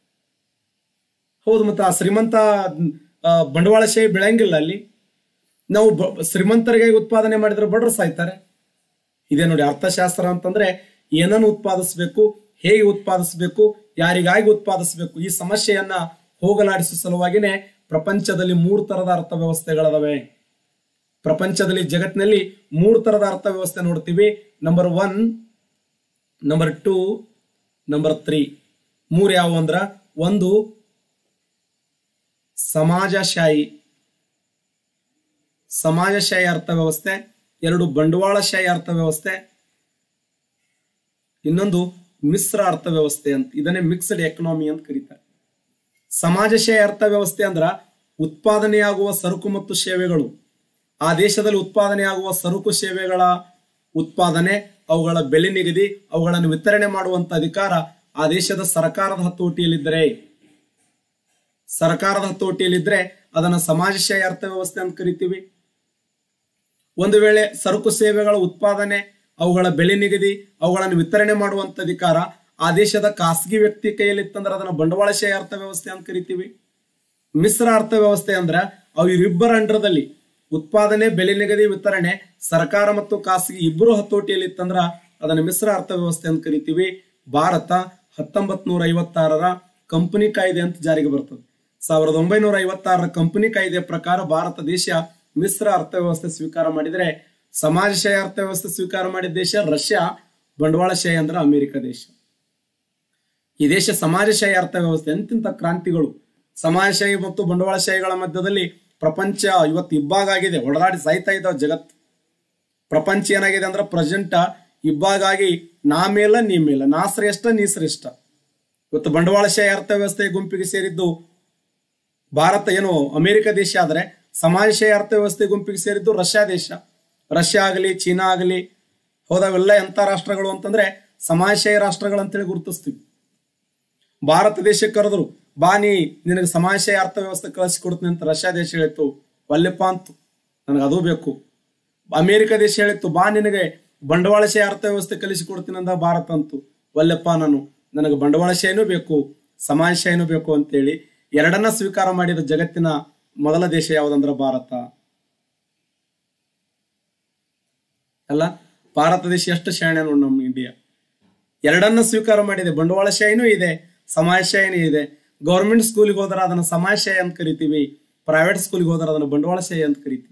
ಹೌದು ಮತ್ತೆ ಆ ಶ್ರೀಮಂತ ಆ, ಬಂಡವಾಳಶಾಹಿ ಬೆಳೆಯಂಗಿಲ್ಲ ಅಲ್ಲಿ ನಾವು ಬ- ಶ್ರೀಮಂತರಿಗಾಗಿ ಉತ್ಪಾದನೆ ಮಾಡಿದ್ರೆ ಬಡವರು ಸಾಯ್ತಾರೆ ಇದೇ ನೋಡಿ ಅರ್ಥಶಾಸ್ತ್ರ ಅಂತಂದ್ರೆ ಏನನ್ನು ಉತ್ಪಾದಿಸಬೇಕು ಹೇಗೆ ಉತ್ಪಾದಿಸಬೇಕು ಯಾರಿಗಾಗಿ ಉತ್ಪಾದಿಸಬೇಕು ಈ ಸಮಸ್ಯೆಯನ್ನ ಹೋಗಲಾಡಿಸುವ ಸಲುವಾಗಿನೇ ಪ್ರಪಂಚದಲ್ಲಿ ಮೂರು ತರದ ಅರ್ಥವ್ಯವಸ್ಥೆಗಳದಾವೆ ಪ್ರಪಂಚದಲ್ಲಿ ಜಗತ್ತಿನಲ್ಲಿ ಮೂರು ತರದ ಅರ್ಥವ್ಯವಸ್ಥೆ ನೋಡ್ತೀವಿ number one number two number three ಮೂರು ಯಾವುವು ಅಂದ್ರ ಒಂದು ಸಮಾಜಶಾಹಿ ಸಮಾಜಶಾಹಿ ಅರ್ಥವ್ಯವಸ್ಥೆ ಎರಡು ಬಂಡವಾಳಶಾಹಿ ಅರ್ಥವ್ಯವಸ್ಥೆ ಇನ್ನೊಂದು ಮಿಶ್ರ ಅರ್ಥವ್ಯವಸ್ಥೆ ಅಂತ ಇದನ್ನೇ ಮಿಕ್ಸ್ಡ್ ಎಕನಾಮಿ ಅಂತ ಕರೀತಾರೆ ಸಮಾಜಶಾಹಿ ಅರ್ಥವ್ಯವಸ್ಥೆ ಅಂದ್ರ ಉತ್ಪಾದನೆಯಾಗುವ ಸರಕು ಮತ್ತು ಸೇವೆಗಳು ಆ ದೇಶದಲ್ಲಿ ಉತ್ಪಾದನೆಯಾಗುವ ಸರಕು ಸೇವೆಗಳ ಉತ್ಪಾದನೆ ಅವುಗಳ ಬೆಲೆ ನಿಗದಿ ಅವುಗಳನ್ನು ವಿತರಣೆ ಮಾಡುವಂತ ಅಧಿಕಾರ ಆ ದೇಶದ ಸರ್ಕಾರದ ಹತೋಟಿಯಲ್ಲಿದ್ದರೆ ಸರ್ಕಾರದ ಹತೋಟಿಯಲ್ಲಿದ್ರೆ ಅದನ್ನ ಸಮಾಜಶಾಹಿ ಅರ್ಥವ್ಯವಸ್ಥೆ ಅಂತ ಕರಿತೀವಿ ಒಂದು ವೇಳೆ ಸರಕು ಸೇವೆಗಳ ಉತ್ಪಾದನೆ ಅವುಗಳ ಬೆಲೆ ನಿಗದಿ ಅವುಗಳನ್ನು ವಿತರಣೆ ಮಾಡುವಂತ ಅಧಿಕಾರ ಆ ದೇಶದ ಖಾಸಗಿ ವ್ಯಕ್ತಿ ಕೈಯಲ್ಲಿತ್ತಂದ್ರೆ ಅದನ್ನ ಬಂಡವಾಳಶಾಹಿ ಅರ್ಥವ್ಯವಸ್ಥೆ ಅಂತ ಕರಿತೀವಿ ಮಿಶ್ರ ಅರ್ಥವ್ಯವಸ್ಥೆ ಅಂದ್ರ ಅವು ಇವರಿಬ್ಬರ ಅಂಡರದಲ್ಲಿ ಉತ್ಪಾದನೆ ಬೆಲೆ ನಿಗದಿ ವಿತರಣೆ ಸರ್ಕಾರ ಮತ್ತು ಖಾಸಗಿ ಇಬ್ಬರು ಹತೋಟಿಯಲ್ಲಿ ಇತ್ತಂದ್ರ ಅದನ್ನ ಮಿಶ್ರ ಅರ್ಥವ್ಯವಸ್ಥೆ ಅಂತ ಕರಿತೀವಿ ಭಾರತ ಹತ್ತೊಂಬತ್ ನೂರ ಐವತ್ತಾರರ ಕಂಪನಿ ಕಾಯ್ದೆ ಅಂತ ಜಾರಿಗೆ ಬರ್ತದೆ ಸಾವಿರದ ಒಂಬೈನೂರ ಐವತ್ತಾರರ ಕಂಪನಿ ಕಾಯ್ದೆ ಪ್ರಕಾರ ಭಾರತ ದೇಶ ಮಿಶ್ರ ಅರ್ಥವ್ಯವಸ್ಥೆ ಸ್ವೀಕಾರ ಮಾಡಿದ್ರೆ ಸಮಾಜಶಾಹಿ ಅರ್ಥವ್ಯವಸ್ಥೆ ಸ್ವೀಕಾರ ಮಾಡಿದ ದೇಶ ರಷ್ಯಾ ಬಂಡವಾಳಶಾಹಿ ಅಂದ್ರೆ ಅಮೆರಿಕ ದೇಶ ಈ ದೇಶ ಸಮಾಜಶಾಹಿ ಅರ್ಥವ್ಯವಸ್ಥೆ ಎಂತಿಂತ ಕ್ರಾಂತಿಗಳು ಸಮಾಜಶಾಹಿ ಮತ್ತು ಬಂಡವಾಳಶಾಹಿಗಳ ಮಧ್ಯದಲ್ಲಿ ಪ್ರಪಂಚ ಇವತ್ತು ಇಬ್ಬಾಗ ಆಗಿದೆ ಹೊಡೆದಾಡಿ ಸಾಯ್ತಾ ಇದ್ದಾವ ಜಗತ್ತು ಪ್ರಪಂಚ ಏನಾಗಿದೆ ಅಂದ್ರೆ ಪ್ರೆಸೆಂಟ್ ಇಬ್ಬಾಗಾಗಿ ನಾ ಮೇಲ ನೀ ಮೇಲ ನಾ ಶ್ರೇಷ್ಠ ನೀ ಶ್ರೇಷ್ಠ ಇವತ್ತು ಬಂಡವಾಳಶಾಹಿ ಅರ್ಥವ್ಯವಸ್ಥೆ ಗುಂಪಿಗೆ ಸೇರಿದ್ದು ಭಾರತ ಏನು ಅಮೆರಿಕ ದೇಶ ಆದರೆ ಸಮಾಜಶಾಹಿ ಅರ್ಥವ್ಯವಸ್ಥೆ ಗುಂಪಿಗೆ ಸೇರಿದ್ದು ರಷ್ಯಾ ದೇಶ ರಷ್ಯಾ ಆಗಲಿ ಚೀನಾ ಆಗಲಿ ಹೌದವೆಲ್ಲ ಎಂಥ ರಾಷ್ಟ್ರಗಳು ಅಂತಂದ್ರೆ ಸಮಾಜಶಾಹಿ ರಾಷ್ಟ್ರಗಳು ಅಂತೇಳಿ ಗುರುತಿಸ್ತೀವಿ ಭಾರತ ದೇಶಕ್ಕೆ ಕರೆದ್ರು ಬಾ ನೀ ನಿನಗೆ ಸಮಾಜಶಾಹಿ ಅರ್ಥವ್ಯವಸ್ಥೆ ಕಳಿಸಿಕೊಡ್ತೀನಿ ಅಂತ ರಷ್ಯಾ ದೇಶ ಹೇಳಿತ್ತು ವಲ್ಲೆಪ್ಪ ಅಂತು ನನಗೆ ಅದು ಬೇಕು ಅಮೆರಿಕ ದೇಶ ಹೇಳಿತ್ತು ಬಾ ನಿನಗೆ ಬಂಡವಾಳಶಾಹಿ ಅರ್ಥವ್ಯವಸ್ಥೆ ಕಲಿಸಿಕೊಡ್ತೀನಿ ಅಂದ ಭಾರತ ಅಂತು ವಲ್ಲೆಪ್ಪ ನಾನು ನನಗೆ ಬಂಡವಾಳಶಾಹಿನೂ ಬೇಕು ಸಮಾಜಶಾಹಿನೂ ಬೇಕು ಅಂತೇಳಿ ಎರಡನ್ನ ಸ್ವೀಕಾರ ಮಾಡಿದ ಜಗತ್ತಿನ ಮೊದಲ ದೇಶ ಯಾವುದಂದ್ರೆ ಭಾರತ ಅಲ್ಲ ಭಾರತ ದೇಶ ಎಷ್ಟು ಶಾಣೆ ನೋಡಿ ನಮ್ಮ ಇಂಡಿಯಾ ಎರಡನ್ನ ಸ್ವೀಕಾರ ಮಾಡಿದೆ ಬಂಡವಾಳಶಾಹಿನೂ ಇದೆ ಸಮಾಜಶಾಹಿನೂ ಇದೆ ಗೌರ್ಮೆಂಟ್ ಸ್ಕೂಲಿಗೆ ಹೋದ್ರೆ ಅದನ್ನ ಸಮಾಜಶಾಹಿ ಅಂತ ಕರಿತೀವಿ ಪ್ರೈವೇಟ್ ಸ್ಕೂಲಿಗೆ ಹೋದ್ರೆ ಅದನ್ನ ಬಂಡವಾಳಶಾಹಿ ಅಂತ ಕರಿತೀವಿ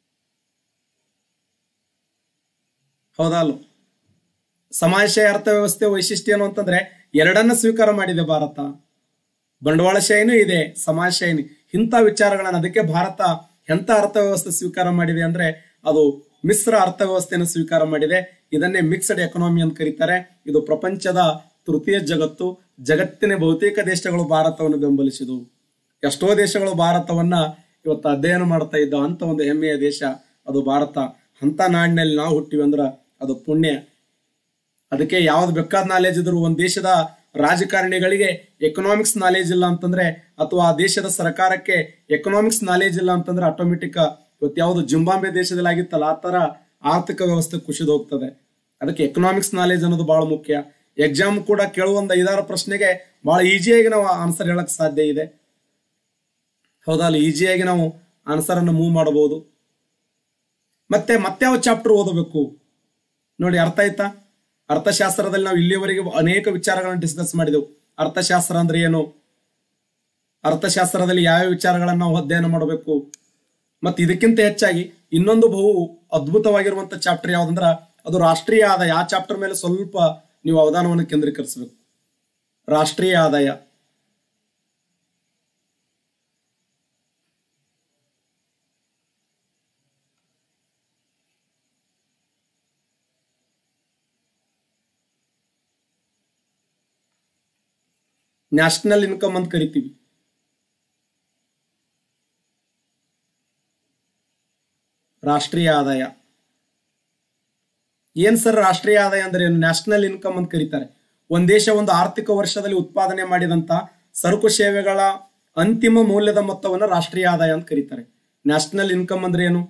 ಹೌದಲ್ಲ ಸಮಾಜಶಾಹಿ ಅರ್ಥವ್ಯವಸ್ಥೆ ವೈಶಿಷ್ಟ್ಯ ಏನು ಅಂತಂದ್ರೆ ಎರಡನ್ನ ಸ್ವೀಕಾರ ಮಾಡಿದೆ ಭಾರತ ಬಂಡವಾಳಶಾಹಿನೂ ಇದೆ ಸಮಾಜಶಾಹಿನಿ ಇಂಥ ವಿಚಾರಗಳನ್ನ ಅದಕ್ಕೆ ಭಾರತ ಎಂಥ ಅರ್ಥವ್ಯವಸ್ಥೆ ಸ್ವೀಕಾರ ಮಾಡಿದೆ ಅಂದ್ರೆ ಅದು ಮಿಶ್ರ ಅರ್ಥವ್ಯವಸ್ಥೆಯನ್ನು ಸ್ವೀಕಾರ ಮಾಡಿದೆ ಇದನ್ನೇ ಮಿಕ್ಸ್ಡ್ ಎಕನಾಮಿ ಅಂತ ಕರೀತಾರೆ ಇದು ಪ್ರಪಂಚದ ತೃತೀಯ ಜಗತ್ತು ಜಗತ್ತಿನ ಬಹುತೇಕ ದೇಶಗಳು ಭಾರತವನ್ನು ಬೆಂಬಲಿಸಿದವು ಎಷ್ಟೋ ದೇಶಗಳು ಭಾರತವನ್ನ ಇವತ್ತು ಅಧ್ಯಯನ ಮಾಡ್ತಾ ಇದ್ದ ಅಂತ ಒಂದು ಹೆಮ್ಮೆಯ ದೇಶ ಅದು ಭಾರತ ಅಂತ ನಾಡಿನಲ್ಲಿ ನಾವು ಹುಟ್ಟಿವಿ ಅಂದ್ರ ಅದು ಪುಣ್ಯ ಅದಕ್ಕೆ ಯಾವ್ದು ಬೇಕಾದ ನಾಲೆಜ್ ಇದ್ರು ಒಂದ್ ದೇಶದ ರಾಜಕಾರಣಿಗಳಿಗೆ ಎಕನಾಮಿಕ್ಸ್ ನಾಲೆಜ್ ಇಲ್ಲ ಅಂತಂದ್ರೆ ಅಥವಾ ಆ ದೇಶದ ಸರ್ಕಾರಕ್ಕೆ ಎಕನಾಮಿಕ್ಸ್ ನಾಲೆಜ್ ಇಲ್ಲ ಅಂತಂದ್ರೆ ಆಟೋಮೆಟಿಕ್ ಇವತ್ತು ಯಾವ್ದು ಜಿಂಬಾಂಬೆ ದೇಶದಲ್ಲಿ ಆಗಿತ್ತಲ್ಲ ಆ ತರ ಆರ್ಥಿಕ ವ್ಯವಸ್ಥೆ ಕುಸಿದು ಹೋಗ್ತದೆ ಅದಕ್ಕೆ ಎಕನಾಮಿಕ್ಸ್ ನಾಲೆಜ್ ಅನ್ನೋದು ಬಹಳ ಮುಖ್ಯ ಎಕ್ಸಾಮ್ ಕೂಡ ಕೇಳುವ ಒಂದು ಐದಾರು ಪ್ರಶ್ನೆಗೆ ಬಹಳ ಈಸಿಯಾಗಿ ನಾವು ಆನ್ಸರ್ ಹೇಳಕ್ ಸಾಧ್ಯ ಇದೆ ಹೌದಾ ಅಲ್ಲಿ ಈಸಿಯಾಗಿ ನಾವು ಆನ್ಸರ್ ಅನ್ನು ಮೂವ್ ಮಾಡಬಹುದು ಮತ್ತೆ ಮತ್ಯಾವ ಚಾಪ್ಟರ್ ಓದಬೇಕು ನೋಡಿ ಅರ್ಥ ಆಯ್ತಾ ಅರ್ಥಶಾಸ್ತ್ರದಲ್ಲಿ ನಾವು ಇಲ್ಲಿಯವರೆಗೆ ಅನೇಕ ವಿಚಾರಗಳನ್ನು ಡಿಸ್ಕಸ್ ಮಾಡಿದೆವು ಅರ್ಥಶಾಸ್ತ್ರ ಅಂದ್ರೆ ಏನು ಅರ್ಥಶಾಸ್ತ್ರದಲ್ಲಿ ಯಾವ ವಿಚಾರಗಳನ್ನು ನಾವು ಅಧ್ಯಯನ ಮಾಡಬೇಕು ಮತ್ತೆ ಇದಕ್ಕಿಂತ ಹೆಚ್ಚಾಗಿ ಇನ್ನೊಂದು ಬಹು ಅದ್ಭುತವಾಗಿರುವಂತ ಚಾಪ್ಟರ್ ಯಾವ್ದಂದ್ರ ಅದು ರಾಷ್ಟ್ರೀಯ ಆದಾಯ ಆ ಚಾಪ್ಟರ್ ಮೇಲೆ ಸ್ವಲ್ಪ ನೀವು ಅವಧಾನವನ್ನು ಕೇಂದ್ರೀಕರಿಸಬೇಕು ರಾಷ್ಟ್ರೀಯ ಆದಾಯ ನ್ಯಾಷನಲ್ ಇನ್ಕಮ್ ಅಂತ ಕರಿತೀವಿ ರಾಷ್ಟ್ರೀಯ ಆದಾಯ ಏನ್ ಸರ್ ರಾಷ್ಟ್ರೀಯ ಆದಾಯ ಅಂದ್ರೆ ಏನು ನ್ಯಾಷನಲ್ ಇನ್ಕಮ್ ಅಂತ ಕರೀತಾರೆ ಒಂದ್ ದೇಶ ಒಂದು ಆರ್ಥಿಕ ವರ್ಷದಲ್ಲಿ ಉತ್ಪಾದನೆ ಮಾಡಿದಂತ ಸರಕು ಸೇವೆಗಳ ಅಂತಿಮ ಮೌಲ್ಯದ ಮೊತ್ತವನ್ನ ರಾಷ್ಟ್ರೀಯ ಆದಾಯ ಅಂತ ಕರೀತಾರೆ ನ್ಯಾಷನಲ್ ಇನ್ಕಮ್ ಅಂದ್ರೆ ಏನು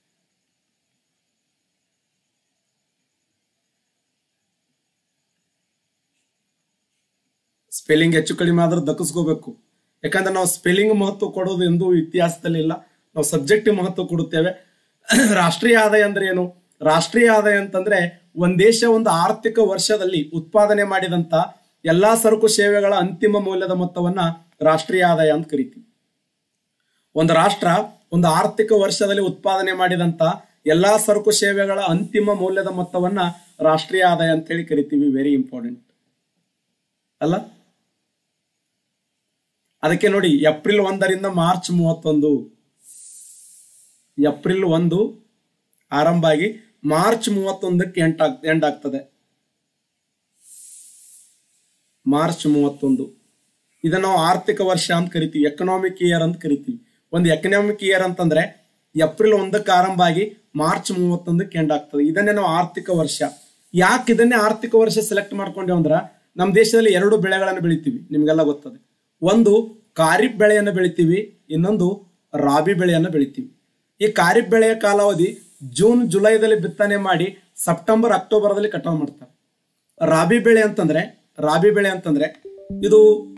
ಸ್ಪೆಲ್ಲಿಂಗ್ ಹೆಚ್ಚು ಕಡಿಮೆ ಆದ್ರೆ ದಕ್ಕಿಸ್ಕೋಬೇಕು ಯಾಕಂದ್ರೆ ನಾವು ಸ್ಪೆಲ್ಲಿಂಗ್ ಮಹತ್ವ ಕೊಡೋದು ಎಂದು ಇತಿಹಾಸದಲ್ಲಿ ಇಲ್ಲ ನಾವು ಸಬ್ಜೆಕ್ಟಿವ್ ಮಹತ್ವ ಕೊಡುತ್ತೇವೆ ರಾಷ್ಟ್ರೀಯ ಆದಾಯ ಅಂದ್ರೆ ಏನು ರಾಷ್ಟ್ರೀಯ ಆದಾಯ ಅಂತಂದ್ರೆ ಒಂದ್ ದೇಶ ಒಂದು ಆರ್ಥಿಕ ವರ್ಷದಲ್ಲಿ ಉತ್ಪಾದನೆ ಮಾಡಿದಂತ ಎಲ್ಲಾ ಸರಕು ಸೇವೆಗಳ ಅಂತಿಮ ಮೌಲ್ಯದ ಮೊತ್ತವನ್ನ ರಾಷ್ಟ್ರೀಯ ಆದಾಯ ಅಂತ ಕರಿತೀವಿ ಒಂದು ರಾಷ್ಟ್ರ ಒಂದು ಆರ್ಥಿಕ ವರ್ಷದಲ್ಲಿ ಉತ್ಪಾದನೆ ಮಾಡಿದಂತ ಎಲ್ಲಾ ಸರಕು ಸೇವೆಗಳ ಅಂತಿಮ ಮೌಲ್ಯದ ಮೊತ್ತವನ್ನ ರಾಷ್ಟ್ರೀಯ ಆದಾಯ ಅಂತ ಹೇಳಿ ಕರಿತೀವಿ ವೆರಿ ಇಂಪಾರ್ಟೆಂಟ್ ಅಲ್ಲ ಅದಕ್ಕೆ ನೋಡಿ ಏಪ್ರಿಲ್ ಒಂದರಿಂದ ಮಾರ್ಚ್ ಮೂವತ್ತೊಂದು ಏಪ್ರಿಲ್ ಒಂದು ಆರಂಭ ಆಗಿ ಮಾರ್ಚ್ ಮೂವತ್ತೊಂದಕ್ಕೆ ಎಂಟ್ ಆಗ್ ಎಂಡ್ ಆಗ್ತದೆ ಮಾರ್ಚ್ ಮೂವತ್ತೊಂದು ಇದನ್ನ ನಾವು ಆರ್ಥಿಕ ವರ್ಷ ಅಂತ ಕರಿತೀವಿ ಎಕನಾಮಿಕ್ ಇಯರ್ ಅಂತ ಕರಿತೀವಿ ಒಂದು ಎಕನಾಮಿಕ್ ಇಯರ್ ಅಂತಂದ್ರೆ ಏಪ್ರಿಲ್ ಒಂದಕ್ಕೆ ಆರಂಭ ಆಗಿ ಮಾರ್ಚ್ ಮೂವತ್ತೊಂದಕ್ಕೆ ಎಂಡ್ ಆಗ್ತದೆ ಇದನ್ನೇ ನಾವು ಆರ್ಥಿಕ ವರ್ಷ ಯಾಕೆ ಇದನ್ನೇ ಆರ್ಥಿಕ ವರ್ಷ ಸೆಲೆಕ್ಟ್ ಮಾಡ್ಕೊಂಡೇವು ಅಂದ್ರ ನಮ್ಮ ದೇಶದಲ್ಲಿ ಎರಡು ಬೆಳೆಗಳನ್ನು ಬೆಳಿತೀವಿ ನಿಮ್ಗೆಲ್ಲ ಗೊತ್ತದೆ ಒಂದು ಖಾರಿಫ್ ಬೆಳೆಯನ್ನು ಬೆಳಿತೀವಿ ಇನ್ನೊಂದು ರಾಬಿ ಬೆಳೆಯನ್ನು ಬೆಳಿತೀವಿ ಈ ಖಾರಿಫ್ ಬೆಳೆಯ ಕಾಲಾವಧಿ ಜೂನ್ ಜುಲೈದಲ್ಲಿ ಬಿತ್ತನೆ ಮಾಡಿ ಸೆಪ್ಟೆಂಬರ್ ಅಕ್ಟೋಬರ್ದಲ್ಲಿ ಕಟಾವು ಮಾಡ್ತಾರೆ ರಾಬಿ ಬೆಳೆ ಅಂತಂದ್ರೆ ರಾಬಿ ಬೆಳೆ ಅಂತಂದ್ರೆ ಇದು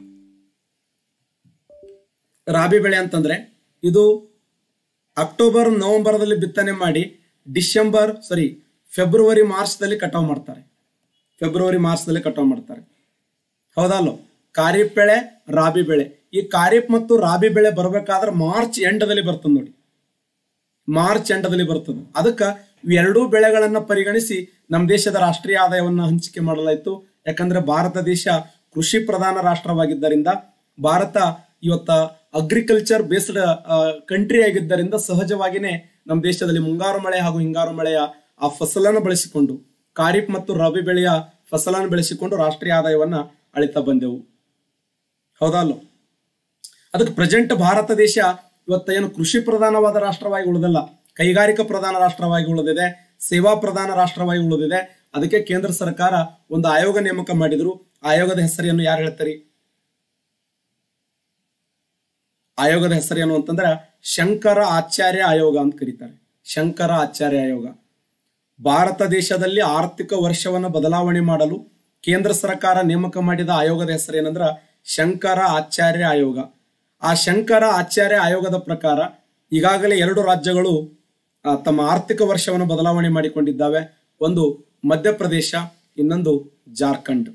ರಾಬಿ ಬೆಳೆ ಅಂತಂದ್ರೆ ಇದು ಅಕ್ಟೋಬರ್ ನವೆಂಬರ್ದಲ್ಲಿ ಬಿತ್ತನೆ ಮಾಡಿ ಡಿಸೆಂಬರ್ ಸಾರಿ ಫೆಬ್ರವರಿ ಮಾರ್ಚ್ದಲ್ಲಿ ಕಟಾವು ಮಾಡ್ತಾರೆ ಫೆಬ್ರವರಿ ಮಾರ್ಚ್ದಲ್ಲಿ ಕಟಾವು ಮಾಡ್ತಾರೆ ಹೌದಲ್ಲ ಖಾರಿಫ್ ಬೆಳೆ ರಾಬಿ ಬೆಳೆ ಈ ಖಾರಿಫ್ ಮತ್ತು ರಾಬಿ ಬೆಳೆ ಬರಬೇಕಾದ್ರೆ ಮಾರ್ಚ್ ಎಂಡದಲ್ಲಿ ಬರ್ತದೆ ನೋಡಿ ಮಾರ್ಚ್ ಎಂಡದಲ್ಲಿ ಬರ್ತದೆ ಅದಕ್ಕೆ ಇವೆರಡೂ ಬೆಳೆಗಳನ್ನ ಪರಿಗಣಿಸಿ ನಮ್ಮ ದೇಶದ ರಾಷ್ಟ್ರೀಯ ಆದಾಯವನ್ನ ಹಂಚಿಕೆ ಮಾಡಲಾಯಿತು ಯಾಕಂದ್ರೆ ಭಾರತ ದೇಶ ಕೃಷಿ ಪ್ರಧಾನ ರಾಷ್ಟ್ರವಾಗಿದ್ದರಿಂದ ಭಾರತ ಇವತ್ತ ಅಗ್ರಿಕಲ್ಚರ್ ಬೇಸ್ಡ್ ಕಂಟ್ರಿ ಆಗಿದ್ದರಿಂದ ಸಹಜವಾಗಿನೇ ನಮ್ಮ ದೇಶದಲ್ಲಿ ಮುಂಗಾರು ಮಳೆ ಹಾಗೂ ಹಿಂಗಾರು ಮಳೆಯ ಆ ಫಸಲನ್ನು ಬಳಸಿಕೊಂಡು ಖಾರಿಫ್ ಮತ್ತು ರಬಿ ಬೆಳೆಯ ಫಸಲನ್ನು ಬೆಳೆಸಿಕೊಂಡು ರಾಷ್ಟ್ರೀಯ ಆದಾಯವನ್ನ ಅಳಿತಾ ಬಂದೆವು ಹೌದಲ್ಲ ಅದಕ್ಕೆ ಪ್ರೆಸೆಂಟ್ ಭಾರತ ದೇಶ ಇವತ್ತ ಏನು ಕೃಷಿ ಪ್ರಧಾನವಾದ ರಾಷ್ಟ್ರವಾಗಿ ಉಳಿದಿಲ್ಲ ಕೈಗಾರಿಕಾ ಪ್ರಧಾನ ರಾಷ್ಟ್ರವಾಗಿ ಉಳಿದಿದೆ ಸೇವಾ ಪ್ರಧಾನ ರಾಷ್ಟ್ರವಾಗಿ ಉಳಿದಿದೆ ಅದಕ್ಕೆ ಕೇಂದ್ರ ಸರ್ಕಾರ ಒಂದು ಆಯೋಗ ನೇಮಕ ಮಾಡಿದ್ರು ಆಯೋಗದ ಹೆಸರೇನು ಯಾರು ಹೇಳ್ತಾರೆ ಆಯೋಗದ ಹೆಸರೇನು ಅಂತಂದ್ರೆ ಶಂಕರ ಆಚಾರ್ಯ ಆಯೋಗ ಅಂತ ಕರೀತಾರೆ ಶಂಕರ ಆಚಾರ್ಯ ಆಯೋಗ ಭಾರತ ದೇಶದಲ್ಲಿ ಆರ್ಥಿಕ ವರ್ಷವನ್ನು ಬದಲಾವಣೆ ಮಾಡಲು ಕೇಂದ್ರ ಸರ್ಕಾರ ನೇಮಕ ಮಾಡಿದ ಆಯೋಗದ ಹೆಸರೇನಂದ್ರ ಶಂಕರ ಆಚಾರ್ಯ ಆಯೋಗ ಆ ಶಂಕರ ಆಚಾರ್ಯ ಆಯೋಗದ ಪ್ರಕಾರ ಈಗಾಗಲೇ ಎರಡು ರಾಜ್ಯಗಳು ಆ, ತಮ್ಮ ಆರ್ಥಿಕ ವರ್ಷವನ್ನು ಬದಲಾವಣೆ ಮಾಡಿಕೊಂಡಿದ್ದಾವೆ ಒಂದು ಮಧ್ಯಪ್ರದೇಶ ಇನ್ನೊಂದು ಜಾರ್ಖಂಡ್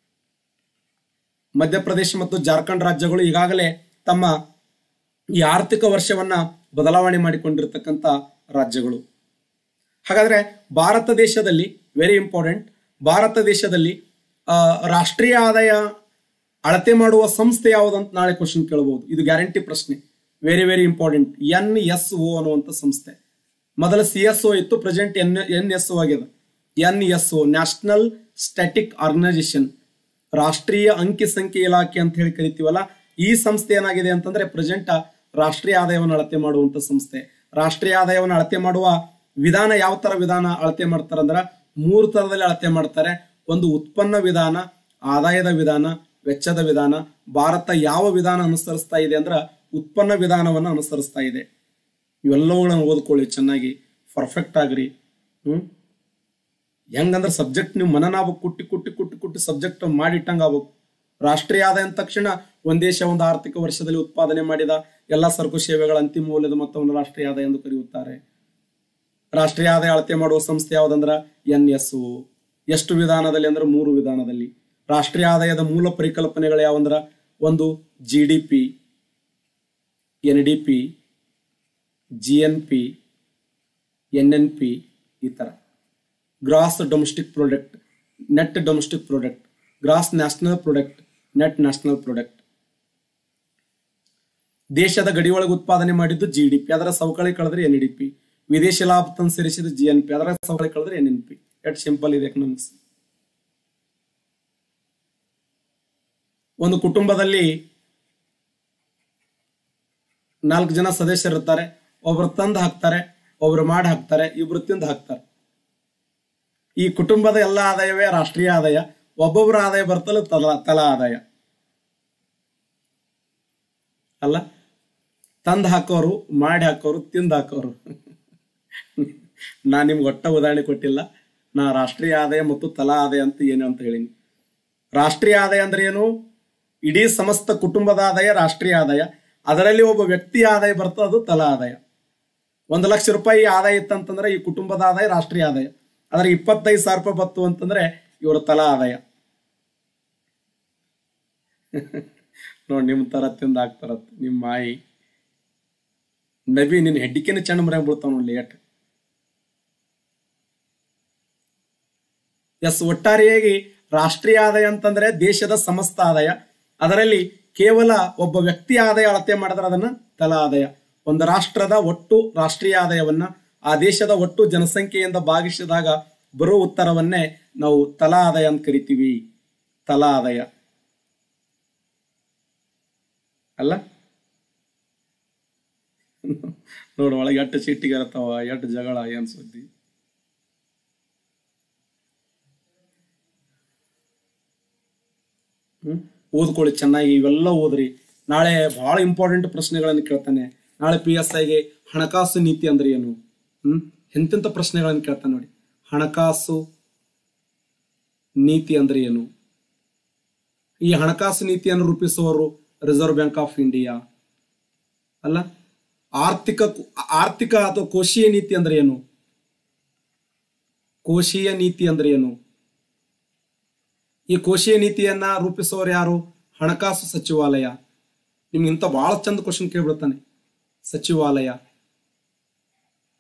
ಮಧ್ಯಪ್ರದೇಶ ಮತ್ತು ಜಾರ್ಖಂಡ್ ರಾಜ್ಯಗಳು ಈಗಾಗಲೇ ತಮ್ಮ ಈ ಆರ್ಥಿಕ ವರ್ಷವನ್ನ ಬದಲಾವಣೆ ಮಾಡಿಕೊಂಡಿರ್ತಕ್ಕಂಥ ರಾಜ್ಯಗಳು ಹಾಗಾದ್ರೆ ಭಾರತ ದೇಶದಲ್ಲಿ ವೆರಿ ಇಂಪಾರ್ಟೆಂಟ್ ಭಾರತ ದೇಶದಲ್ಲಿ ಆ, ರಾಷ್ಟ್ರೀಯ ಆದಾಯ ಅಳತೆ ಮಾಡುವ ಸಂಸ್ಥೆ ಯಾವುದಂತ ನಾಳೆ ಕ್ವಶನ್ ಕೇಳಬಹುದು ಇದು ಗ್ಯಾರಂಟಿ ಪ್ರಶ್ನೆ very very important N S O ಅನ್ನುವಂಥ ಸಂಸ್ಥೆ ಮೊದಲ ಸಿ ಎಸ್ ಒ ಇತ್ತು present N N S O ಆಗಿದೆ N S O national static organisation ರಾಷ್ಟ್ರೀಯ ಅಂಕಿ ಸಂಖ್ಯೆ ಇಲಾಖೆ ಅಂತ ಹೇಳಿ ಕರಿತೀವಲ್ಲ ಈ ಸಂಸ್ಥೆ ಏನಾಗಿದೆ ಅಂತಂದ್ರೆ ಪ್ರೆಸೆಂಟ್ ರಾಷ್ಟ್ರೀಯ ಆದಾಯವನ್ನು ಅಳತೆ ಮಾಡುವಂತ ಸಂಸ್ಥೆ ರಾಷ್ಟ್ರೀಯ ಆದಾಯವನ್ನು ಅಳತೆ ಮಾಡುವ ವಿಧಾನ ಯಾವ ತರ ವಿಧಾನ ಅಳತೆ ಮಾಡ್ತಾರೆ ಅಂದ್ರ ಮೂರು ತರದಲ್ಲಿ ಅಳತೆ ಮಾಡ್ತಾರೆ ಒಂದು ಉತ್ಪನ್ನ ವಿಧಾನ ಆದಾಯದ ವಿಧಾನ ವೆಚ್ಚದ ವಿಧಾನ ಭಾರತ ಯಾವ ವಿಧಾನ ಅನುಸರಿಸ್ತಾ ಇದೆ ಅಂದ್ರ ಉತ್ಪನ್ನ ವಿಧಾನವನ್ನು ಅನುಸರಿಸ್ತಾ ಇದೆ ಇವೆಲ್ಲವುಗಳನ್ನು ಓದ್ಕೊಳ್ಳಿ ಚೆನ್ನಾಗಿ ಪರ್ಫೆಕ್ಟ್ ಆಗ್ರಿ ಹ್ಮ್ ಹೆಂಗಂದ್ರೆ ಸಬ್ಜೆಕ್ಟ್ ನೀವು ಮನನ ಆಗ್ಬೇಕು ಕುಟ್ಟಿ ಕುಟ್ಟಿ ಕುಟ್ಟಿ ಕುಟ್ಟಿ ಸಬ್ಜೆಕ್ಟ್ ಮಾಡಿಟ್ಟಂಗ ಆಗ್ಬೇಕು ರಾಷ್ಟ್ರೀಯ ಆದಾಯ ಅಂದ ತಕ್ಷಣ ಒಂದ್ ದೇಶ ಒಂದು ಆರ್ಥಿಕ ವರ್ಷದಲ್ಲಿ ಉತ್ಪಾದನೆ ಮಾಡಿದ ಎಲ್ಲಾ ಸರಕು ಸೇವೆಗಳ ಅಂತಿಮ ಮೌಲ್ಯದ ಮೊತ್ತವನ್ನು ರಾಷ್ಟ್ರೀಯ ಆದಾಯ ಎಂದು ಕರೆಯುತ್ತಾರೆ ರಾಷ್ಟ್ರೀಯ ಆದಾಯ ಅಳತೆ ಮಾಡುವ ಸಂಸ್ಥೆ ಯಾವ್ದಂದ್ರ ಎನ್ ಎಸ್ ಎಷ್ಟು ವಿಧಾನದಲ್ಲಿ ಅಂದ್ರೆ ಮೂರು ವಿಧಾನದಲ್ಲಿ ರಾಷ್ಟ್ರೀಯ ಆದಾಯದ ಮೂಲ ಪರಿಕಲ್ಪನೆಗಳು ಯಾವಂದ್ರ ಒಂದು G D P N D P G N P N N P ಈ ಥರ gross domestic product net domestic product gross national product net national product ದೇಶದ ಗಡಿಯೊಳಗೆ ಉತ್ಪಾದನೆ ಮಾಡಿದ್ದು ಜಿ ಡಿ ಪಿ ಅದರ ಸವಕಳಿ ಕಳೆದ್ರೆ ಎನ್ ಡಿ ಪಿ ವಿದೇಶಿ ಲಾಭ ತಂದು ಸೇರಿಸಿದ ಜಿ ಎನ್ ಪಿ ಅದರ ಸವಕಳಿ ಕಳೆದ್ರೆ ಎನ್ ಎನ್ ಪಿ ಎಟ್ ಸಿಂಪಲ್ ಇದೆ ಎಕನಾಮಿಕ್ಸ್ ಒಂದು ಕುಟುಂಬದಲ್ಲಿ ನಾಲ್ಕು ಜನ ಸದಸ್ಯರಿರ್ತಾರೆ ಒಬ್ರು ತಂದು ಹಾಕ್ತಾರೆ ಒಬ್ರು ಮಾಡಿ ಹಾಕ್ತಾರೆ ಇಬ್ರು ತಿಂದು ಹಾಕ್ತಾರೆ ಈ ಕುಟುಂಬದ ಎಲ್ಲ ಆದಾಯವೇ ರಾಷ್ಟ್ರೀಯ ಆದಾಯ ಒಬ್ಬೊಬ್ಬರ ಆದಾಯ ಬರ್ತಲ್ಲ ತಲಾ ತಲಾ ಆದಾಯ ಅಲ್ಲ ತಂದು ಹಾಕೋರು ಮಾಡಿ ಹಾಕೋರು ತಿಂದು ಹಾಕೋರು ನಾ ನಿಮ್ಗೆ ಒಟ್ಟ ಉದಾಹರಣೆ ಕೊಟ್ಟಿಲ್ಲ ನಾ ರಾಷ್ಟ್ರೀಯ ಆದಾಯ ಮತ್ತು ತಲಾ ಆದಾಯ ಅಂತ ಏನು ಅಂತ ಹೇಳಿನಿ ರಾಷ್ಟ್ರೀಯ ಆದಾಯ ಅಂದ್ರೆ ಏನು ಇಡೀ ಸಮಸ್ತ ಕುಟುಂಬದ ಆದಾಯ ರಾಷ್ಟ್ರೀಯ ಆದಾಯ ಅದರಲ್ಲಿ ಒಬ್ಬ ವ್ಯಕ್ತಿ ಆದಾಯ ಬರ್ತದೆ ಅದು ತಲಾ ಆದಾಯ ಒಂದು ಲಕ್ಷ ರೂಪಾಯಿ ಆದಾಯ ಇತ್ತಂತಂದ್ರೆ ಈ ಕುಟುಂಬದ ಆದಾಯ ರಾಷ್ಟ್ರೀಯ ಆದಾಯ ಆದ್ರೆ ಇಪ್ಪತ್ತೈದು ಸಾವಿರ ರೂಪಾಯಿ ಬತ್ತು ಅಂತಂದ್ರೆ ಇವರ ತಲಾ ಆದಾಯ ನೋಡಿ ನಿಮ್ ತರ ತಿಂದ ಹಾಕ್ತಾರತ್ ನಿಮ್ ಮಾಯಿ ನಬಿ ನಿನ್ ಹೆಡ್ಡಿಕೆನ ಚೆಂದ ಮರ ಬೀಳ್ತಾವ ನೋಡಿ ಲೇಟ್ ಎಸ್ ಒಟ್ಟಾರೆಯಾಗಿ ರಾಷ್ಟ್ರೀಯ ಆದಾಯ ಅಂತಂದ್ರೆ ದೇಶದ ಸಮಸ್ತ ಆದಾಯ ಅದರಲ್ಲಿ ಕೇವಲ ಒಬ್ಬ ವ್ಯಕ್ತಿ ಆದಾಯ ಅಳತೆ ಮಾಡಿದ್ರೆ ಅದನ್ನ ತಲಾ ಆದಾಯ ಒಂದು ರಾಷ್ಟ್ರದ ಒಟ್ಟು ರಾಷ್ಟ್ರೀಯ ಆದಾಯವನ್ನ ಆ ದೇಶದ ಒಟ್ಟು ಜನಸಂಖ್ಯೆಯಿಂದ ಭಾಗಿಸಿದಾಗ ಬರೋ ಉತ್ತರವನ್ನೇ ನಾವು ತಲಾ ಆದಾಯ ಅಂತ ಕರಿತೀವಿ ತಲಾ ಆದಾಯ ಅಲ್ಲ ನೋಡು ಒಳಗೆ ಎಷ್ಟು ಸಿಟ್ಟಿಗೆ ಇರ್ತಾವ ಎಷ್ಟು ಜಗಳ ಏನ್ ಸುದ್ದಿ ಹ್ಮ್ ಓದ್ಕೊಳ್ಳಿ ಚೆನ್ನಾಗಿ ಇವೆಲ್ಲ ಓದ್ರಿ ನಾಳೆ ಬಹಳ ಇಂಪಾರ್ಟೆಂಟ್ ಪ್ರಶ್ನೆಗಳನ್ನು ಕೇಳ್ತಾನೆ ನಾಳೆ ಪಿ ಎಸ್ ಐಗೆ ಹಣಕಾಸು ನೀತಿ ಅಂದ್ರೆ ಏನು ಹ್ಮ್ ಎಂತೆಂಥ ಪ್ರಶ್ನೆಗಳನ್ನು ಕೇಳ್ತಾನೆ ನೋಡಿ ಹಣಕಾಸು ನೀತಿ ಅಂದ್ರೆ ಏನು ಈ ಹಣಕಾಸು ನೀತಿಯನ್ನು ರೂಪಿಸುವವರು ರಿಸರ್ವ್ ಬ್ಯಾಂಕ್ ಆಫ್ ಇಂಡಿಯಾ ಅಲ್ಲ ಆರ್ಥಿಕ ಆರ್ಥಿಕ ಅಥವಾ ಕೋಶೀಯ ನೀತಿ ಅಂದ್ರೆ ಏನು ಕೋಶೀಯ ನೀತಿ ಅಂದ್ರೆ ಏನು ಈ ಕೋಶೀಯ ನೀತಿಯನ್ನ ರೂಪಿಸುವವರು ಯಾರು ಹಣಕಾಸು ಸಚಿವಾಲಯ ನಿಮ್ಗೆ ಇಂಥ ಬಹಳ ಚಂದ ಕ್ವಶನ್ ಕೇಳ್ಬಿಡ್ತಾನೆ ಸಚಿವಾಲಯ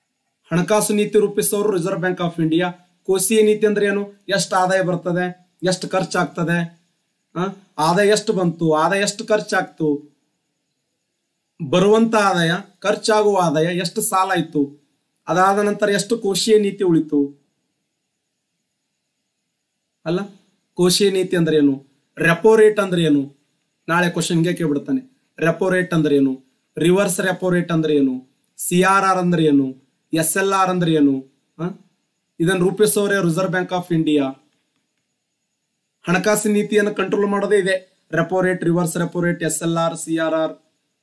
ಹಣಕಾಸು ನೀತಿ ರೂಪಿಸೋರು ರಿಸರ್ವ್ ಬ್ಯಾಂಕ್ ಆಫ್ ಇಂಡಿಯಾ ಕೋಶೀಯ ನೀತಿ ಅಂದ್ರೆ ಏನು ಎಷ್ಟು ಆದಾಯ ಬರ್ತದೆ ಎಷ್ಟು ಖರ್ಚಾಗ್ತದೆ ಆ? ಆದಾಯ ಎಷ್ಟು ಬಂತು ಆದಾಯ ಎಷ್ಟು ಖರ್ಚಾಗ್ತು ಬರುವಂತ ಆದಾಯ ಖರ್ಚಾಗುವ ಆದಾಯ ಎಷ್ಟು ಸಾಲ ಆಯ್ತು ಅದಾದ ನಂತರ ಎಷ್ಟು ಕೋಶೀಯ ನೀತಿ ಉಳಿತು ಅಲ್ಲ ಕೋಶೀಯ ನೀತಿ ಅಂದ್ರೆ ಏನು ರೆಪೋ ರೇಟ್ ಅಂದ್ರೆ ಏನು ನಾಳೆ ಕ್ವಶನ್ಗೆ ಕೇಳ್ಬಿಡ್ತಾನೆ ರೆಪೋ ರೇಟ್ ಅಂದ್ರೆ ಏನು ರಿವರ್ಸ್ ರೆಪೋ ರೇಟ್ ಅಂದ್ರೆ ಏನು ಸಿ ಆರ್ ಆರ್ ಅಂದ್ರೆ ಏನು ಎಸ್ ಎಲ್ ಆರ್ ಅಂದ್ರೆ ಏನು ಆ? ಇದನ್ನು ರೂಪಿಸೋರೆ ರಿಸರ್ವ್ ಬ್ಯಾಂಕ್ ಆಫ್ ಇಂಡಿಯಾ ಹಣಕಾಸು ನೀತಿಯನ್ನು ಕಂಟ್ರೋಲ್ ಮಾಡೋದೇ ಇದೆ repo rate reverse repo rate S L R C R R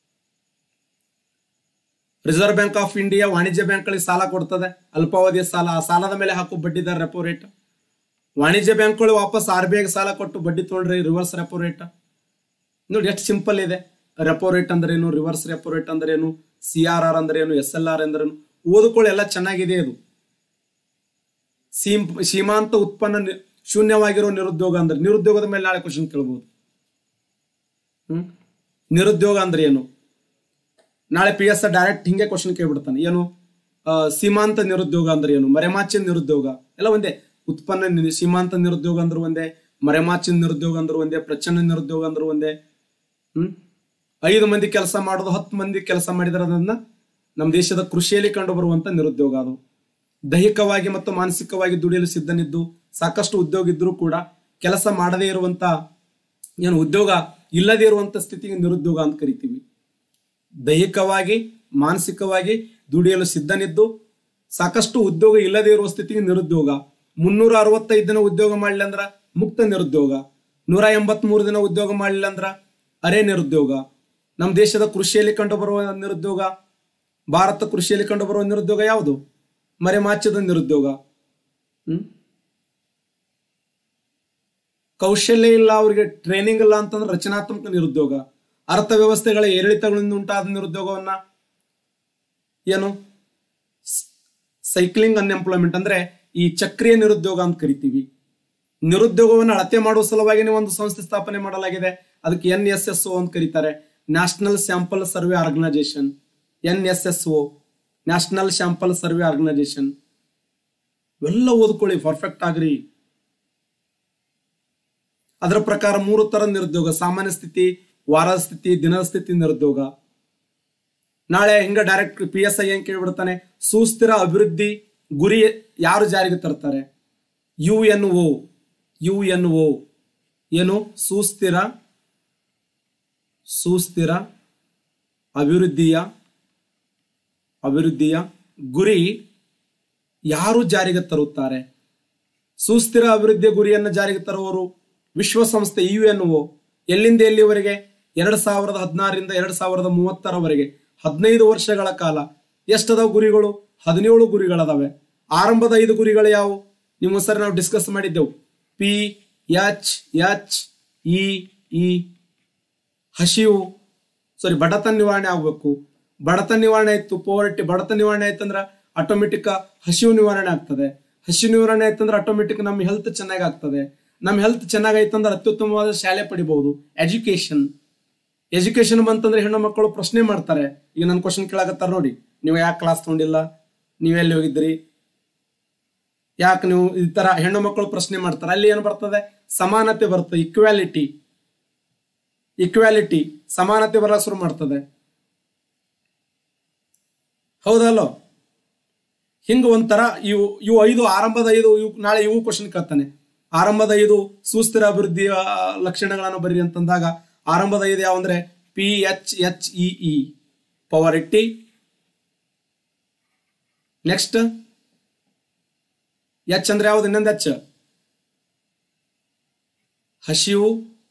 Reserve Bank of India ವಾಣಿಜ್ಯ ಬ್ಯಾಂಕ್ಗಳಿಗೆ ಸಾಲ ಕೊಡ್ತದೆ ಅಲ್ಪಾವಧಿಯ ಸಾಲ ಆ ಸಾಲದ ಮೇಲೆ ಹಾಕೋ ಬಡ್ಡಿ ದರ ರೆಪೋ ರೇಟ್ ವಾಣಿಜ್ಯ ಬ್ಯಾಂಕ್ಗಳು ವಾಪಸ್ ಆರ್ ಬಿ ಐಗೆ ಸಾಲ ಕೊಟ್ಟು ಬಡ್ಡಿ ತೊಗೊಂಡ್ರಿ ರಿವರ್ಸ್ ರೆಪೋ ರೇಟ್ ನೋಡಿ ಎಷ್ಟು ಸಿಂಪಲ್ ಇದೆ ರೆಪೋ ರೇಟ್ ಅಂದ್ರೇನು ರಿವರ್ಸ್ ರೆಪೋ ರೇಟ್ ಅಂದ್ರೇನು ಸಿ ಆರ್ ಆರ್ ಅಂದ್ರೇನು ಎಸ್ ಎಲ್ ಆರ್ ಅಂದ್ರೇನು ಓದ್ಕೊಳ್ಳಿ ಎಲ್ಲ ಚೆನ್ನಾಗಿದೆ ಇದು ಸೀಮ್ ಸೀಮಾಂತ ಉತ್ಪನ್ನ ನಿ- ಶೂನ್ಯವಾಗಿರೋ ನಿರುದ್ಯೋಗ ಅಂದ್ರೆ ನಿರುದ್ಯೋಗದ ಮೇಲೆ ನಾಳೆ ಕ್ವಶನ್ ಕೇಳ್ಬೋದು ಹ್ಮ್ ನಿರುದ್ಯೋಗ ಅಂದ್ರೆ ಏನು ನಾಳೆ ಪಿ ಎಸ್ ಡೈರೆಕ್ಟ್ ಹಿಂಗೆ ಕ್ವಶನ್ ಕೇಳ್ಬಿಡ್ತಾನೆ ಏನು ಆ, ಸೀಮಾಂತ ನಿರುದ್ಯೋಗ ಅಂದ್ರೆ ಏನು ಮರೆಮಾಚಿನ ನಿರುದ್ಯೋಗ ಎಲ್ಲ ಒಂದೇ ಉತ್ಪನ್ನ ನಿ- ಸೀಮಾಂತ ನಿರುದ್ಯೋಗ ಅಂದ್ರೆ ಒಂದೇ ಮರೆಮಾಚಿನ ನಿರುದ್ಯೋಗ ಅಂದ್ರೆ ಒಂದೇ ಪ್ರಚಂಡ ನಿರುದ್ಯೋಗ ಅಂದ್ರೆ ಒಂದೇ ಹ್ಮ್ ಐದು ಮಂದಿ ಕೆಲಸ ಮಾಡೋದು ಹತ್ತು ಮಂದಿ ಕೆಲಸ ಮಾಡಿದ್ರೆ ಅದನ್ನ ನಮ್ಮ ದೇಶದ ಕೃಷಿಯಲ್ಲಿ ಕಂಡು ಬರುವಂತ ನಿರುದ್ಯೋಗ ಅದು ದೈಹಿಕವಾಗಿ ಮತ್ತು ಮಾನಸಿಕವಾಗಿ ದುಡಿಯಲು ಸಿದ್ಧನಿದ್ದು ಸಾಕಷ್ಟು ಉದ್ಯೋಗ ಇದ್ರೂ ಕೂಡ ಕೆಲಸ ಮಾಡದೇ ಇರುವಂತ ಏನು ಉದ್ಯೋಗ ಇಲ್ಲದೇ ಇರುವಂತ ಸ್ಥಿತಿಗೆ ನಿರುದ್ಯೋಗ ಅಂತ ಕರಿತೀವಿ ದೈಹಿಕವಾಗಿ ಮಾನಸಿಕವಾಗಿ ದುಡಿಯಲು ಸಿದ್ಧನಿದ್ದು ಸಾಕಷ್ಟು ಉದ್ಯೋಗ ಇಲ್ಲದೇ ಇರುವ ಸ್ಥಿತಿಗೆ ನಿರುದ್ಯೋಗ ಮುನ್ನೂರ ಅರವತ್ತೈದು ದಿನ ಉದ್ಯೋಗ ಮಾಡಲಿಲ್ಲ ಅಂದ್ರ ಮುಕ್ತ ನಿರುದ್ಯೋಗ ನೂರ ಎಂಬತ್ಮೂರು ದಿನ ಉದ್ಯೋಗ ಮಾಡಲಿಲ್ಲ ಅಂದ್ರ ಅರೆ ನಿರುದ್ಯೋಗ ನಮ್ಮ ದೇಶದ ಕೃಷಿಯಲ್ಲಿ ಕಂಡುಬರುವ ನಿರುದ್ಯೋಗ ಭಾರತ ಕೃಷಿಯಲ್ಲಿ ಕಂಡುಬರುವ ನಿರುದ್ಯೋಗ ಯಾವುದು ಮರೆಮಾಚದ ನಿರುದ್ಯೋಗ ಹ್ಮ್ ಕೌಶಲ್ಯ ಇಲ್ಲ ಅವರಿಗೆ ಟ್ರೈನಿಂಗ್ ಇಲ್ಲ ಅಂತಂದ್ರೆ ರಚನಾತ್ಮಕ ನಿರುದ್ಯೋಗ ಅರ್ಥವ್ಯವಸ್ಥೆಗಳ ಏರಿಳಿತಗಳಿಂದ ಉಂಟಾದ ನಿರುದ್ಯೋಗವನ್ನ ಏನು ಸೈಕ್ಲಿಂಗ್ ಅನ್ಎಂಪ್ಲಾಯ್ಮೆಂಟ್ ಅಂದ್ರೆ ಈ ಚಕ್ರೀಯ ನಿರುದ್ಯೋಗ ಅಂತ ಕರಿತೀವಿ ನಿರುದ್ಯೋಗವನ್ನು ಅಳತೆ ಮಾಡುವ ಸಲುವಾಗಿನೇ ಒಂದು ಸಂಸ್ಥೆ ಸ್ಥಾಪನೆ ಮಾಡಲಾಗಿದೆ ಅದಕ್ಕೆ ಎನ್ ಎಸ್ ಎಸ್ ಒ ಅಂತ ಕರೀತಾರೆ national sample survey organisation N S S O national sample survey organisation ಇವೆಲ್ಲ ಓದ್ಕೊಳ್ಳಿ ಪರ್ಫೆಕ್ಟ್ ಆಗ್ರಿ ಅದರ ಪ್ರಕಾರ ಮೂರು ತರ ನಿರುದ್ಯೋಗ ಸಾಮಾನ್ಯ ಸ್ಥಿತಿ ವಾರದ ಸ್ಥಿತಿ ದಿನದ ಸ್ಥಿತಿ ನಿರುದ್ಯೋಗ ನಾಳೆ ಹಿಂಗ ಡೈರೆಕ್ಟ್ ಪಿ ಎಸ್ ಐ ಏನ್ ಕೇಳ್ಬಿಡ್ತಾನೆ ಸುಸ್ಥಿರ ಅಭಿವೃದ್ಧಿ ಗುರಿ ಯಾರು ಜಾರಿಗೆ ತರ್ತಾರೆ U N O U N O ಏನು ಸುಸ್ಥಿರ ಸುಸ್ಥಿರ ಅಭಿವೃದ್ಧಿಯ ಅಭಿವೃದ್ಧಿಯ ಗುರಿ ಯಾರು ಜಾರಿಗೆ ತರುತ್ತಾರೆ ಸುಸ್ಥಿರ ಅಭಿವೃದ್ಧಿಯ ಗುರಿಯನ್ನು ಜಾರಿಗೆ ತರುವವರು ವಿಶ್ವಸಂಸ್ಥೆ ಯು ಎನ್ ಒ ಎಲ್ಲಿಂದ ಎಲ್ಲಿವರೆಗೆ ಎರಡ್ ಸಾವಿರದ ಹದಿನಾರರಿಂದ ಎರಡ್ ಸಾವಿರದ ಮೂವತ್ತರವರೆಗೆ ಹದಿನೈದು ವರ್ಷಗಳ ಕಾಲ ಎಷ್ಟದಾವ ಗುರಿಗಳು ಹದಿನೇಳು ಗುರಿಗಳದಾವೆ ಆರಂಭದ ಐದು ಗುರಿಗಳು ಯಾವುವು ನಿಮ್ಮ ಸರಿ ನಾವು ಡಿಸ್ಕಸ್ ಮಾಡಿದ್ದೆವು P H H E E ಹಸಿವು ಸಾರಿ ಬಡತನ ನಿವಾರಣೆ ಆಗ್ಬೇಕು ಬಡತನ ನಿವಾರಣೆ ಆಯ್ತು ಪೋವರ್ಟಿ ಬಡತನ ನಿವಾರಣೆ ಆಯ್ತಂದ್ರ ಆಟೋಮೆಟಿಕ್ ಹಸಿವು ನಿವಾರಣೆ ಆಗ್ತದೆ ಹಸಿವು ನಿವಾರಣೆ ಆಯ್ತಂದ್ರೆ ಆಟೋಮೆಟಿಕ್ ನಮ್ಮ ಹೆಲ್ತ್ ಚೆನ್ನಾಗಿ ಆಗ್ತದೆ ನಮ್ಮ ಹೆಲ್ತ್ ಚೆನ್ನಾಗೈತಂದ್ರೆ ಅತ್ಯುತ್ತಮವಾದ ಶಾಲೆ ಪಡಿಬಹುದು ಎಜುಕೇಶನ್ ಎಜುಕೇಶನ್ ಬಂತಂದ್ರೆ ಹೆಣ್ಣು ಮಕ್ಕಳು ಪ್ರಶ್ನೆ ಮಾಡ್ತಾರೆ ಈಗ ನನ್ನ ಕ್ವಶನ್ ಕೇಳಾಕತ್ತಾರ ನೋಡಿ ನೀವು ಯಾಕೆ ಕ್ಲಾಸ್ ತಗೊಂಡಿಲ್ಲ ನೀವೆಲ್ಲಿ ಹೋಗಿದ್ರಿ ಯಾಕೆ ನೀವು ಈ ತರ ಹೆಣ್ಣು ಮಕ್ಕಳು ಪ್ರಶ್ನೆ ಮಾಡ್ತಾರೆ ಅಲ್ಲಿ ಏನು ಬರ್ತದೆ ಸಮಾನತೆ ಬರ್ತದೆ ಇಕ್ವಾಲಿಟಿ ಇಕ್ವಾಲಿಟಿ ಸಮಾನತೆ ಬರಕ್ ಶುರು ಮಾಡ್ತದೆ ಹೌದಲ್ಲೋ ಹಿಂಗ ಒಂಥರ ಇವು ಇವು ಐದು ಆರಂಭದ ಐದು ಇವು ನಾಳೆ ಇವು ಕ್ವಶನ್ ಕೇಳ್ತಾನೆ ಆರಂಭದ ಐದು ಸುಸ್ಥಿರ ಅಭಿವೃದ್ಧಿಯ ಲಕ್ಷಣಗಳನ್ನು ಬರ್ರಿ ಅಂತಂದಾಗ ಆರಂಭದ ಐದು ಯಾವಂದ್ರೆ P H H E E poverty next H ಅಂದ್ರೆ ಯಾವ್ದು ಇನ್ನೊಂದು ಎಚ್ ಹಸಿವು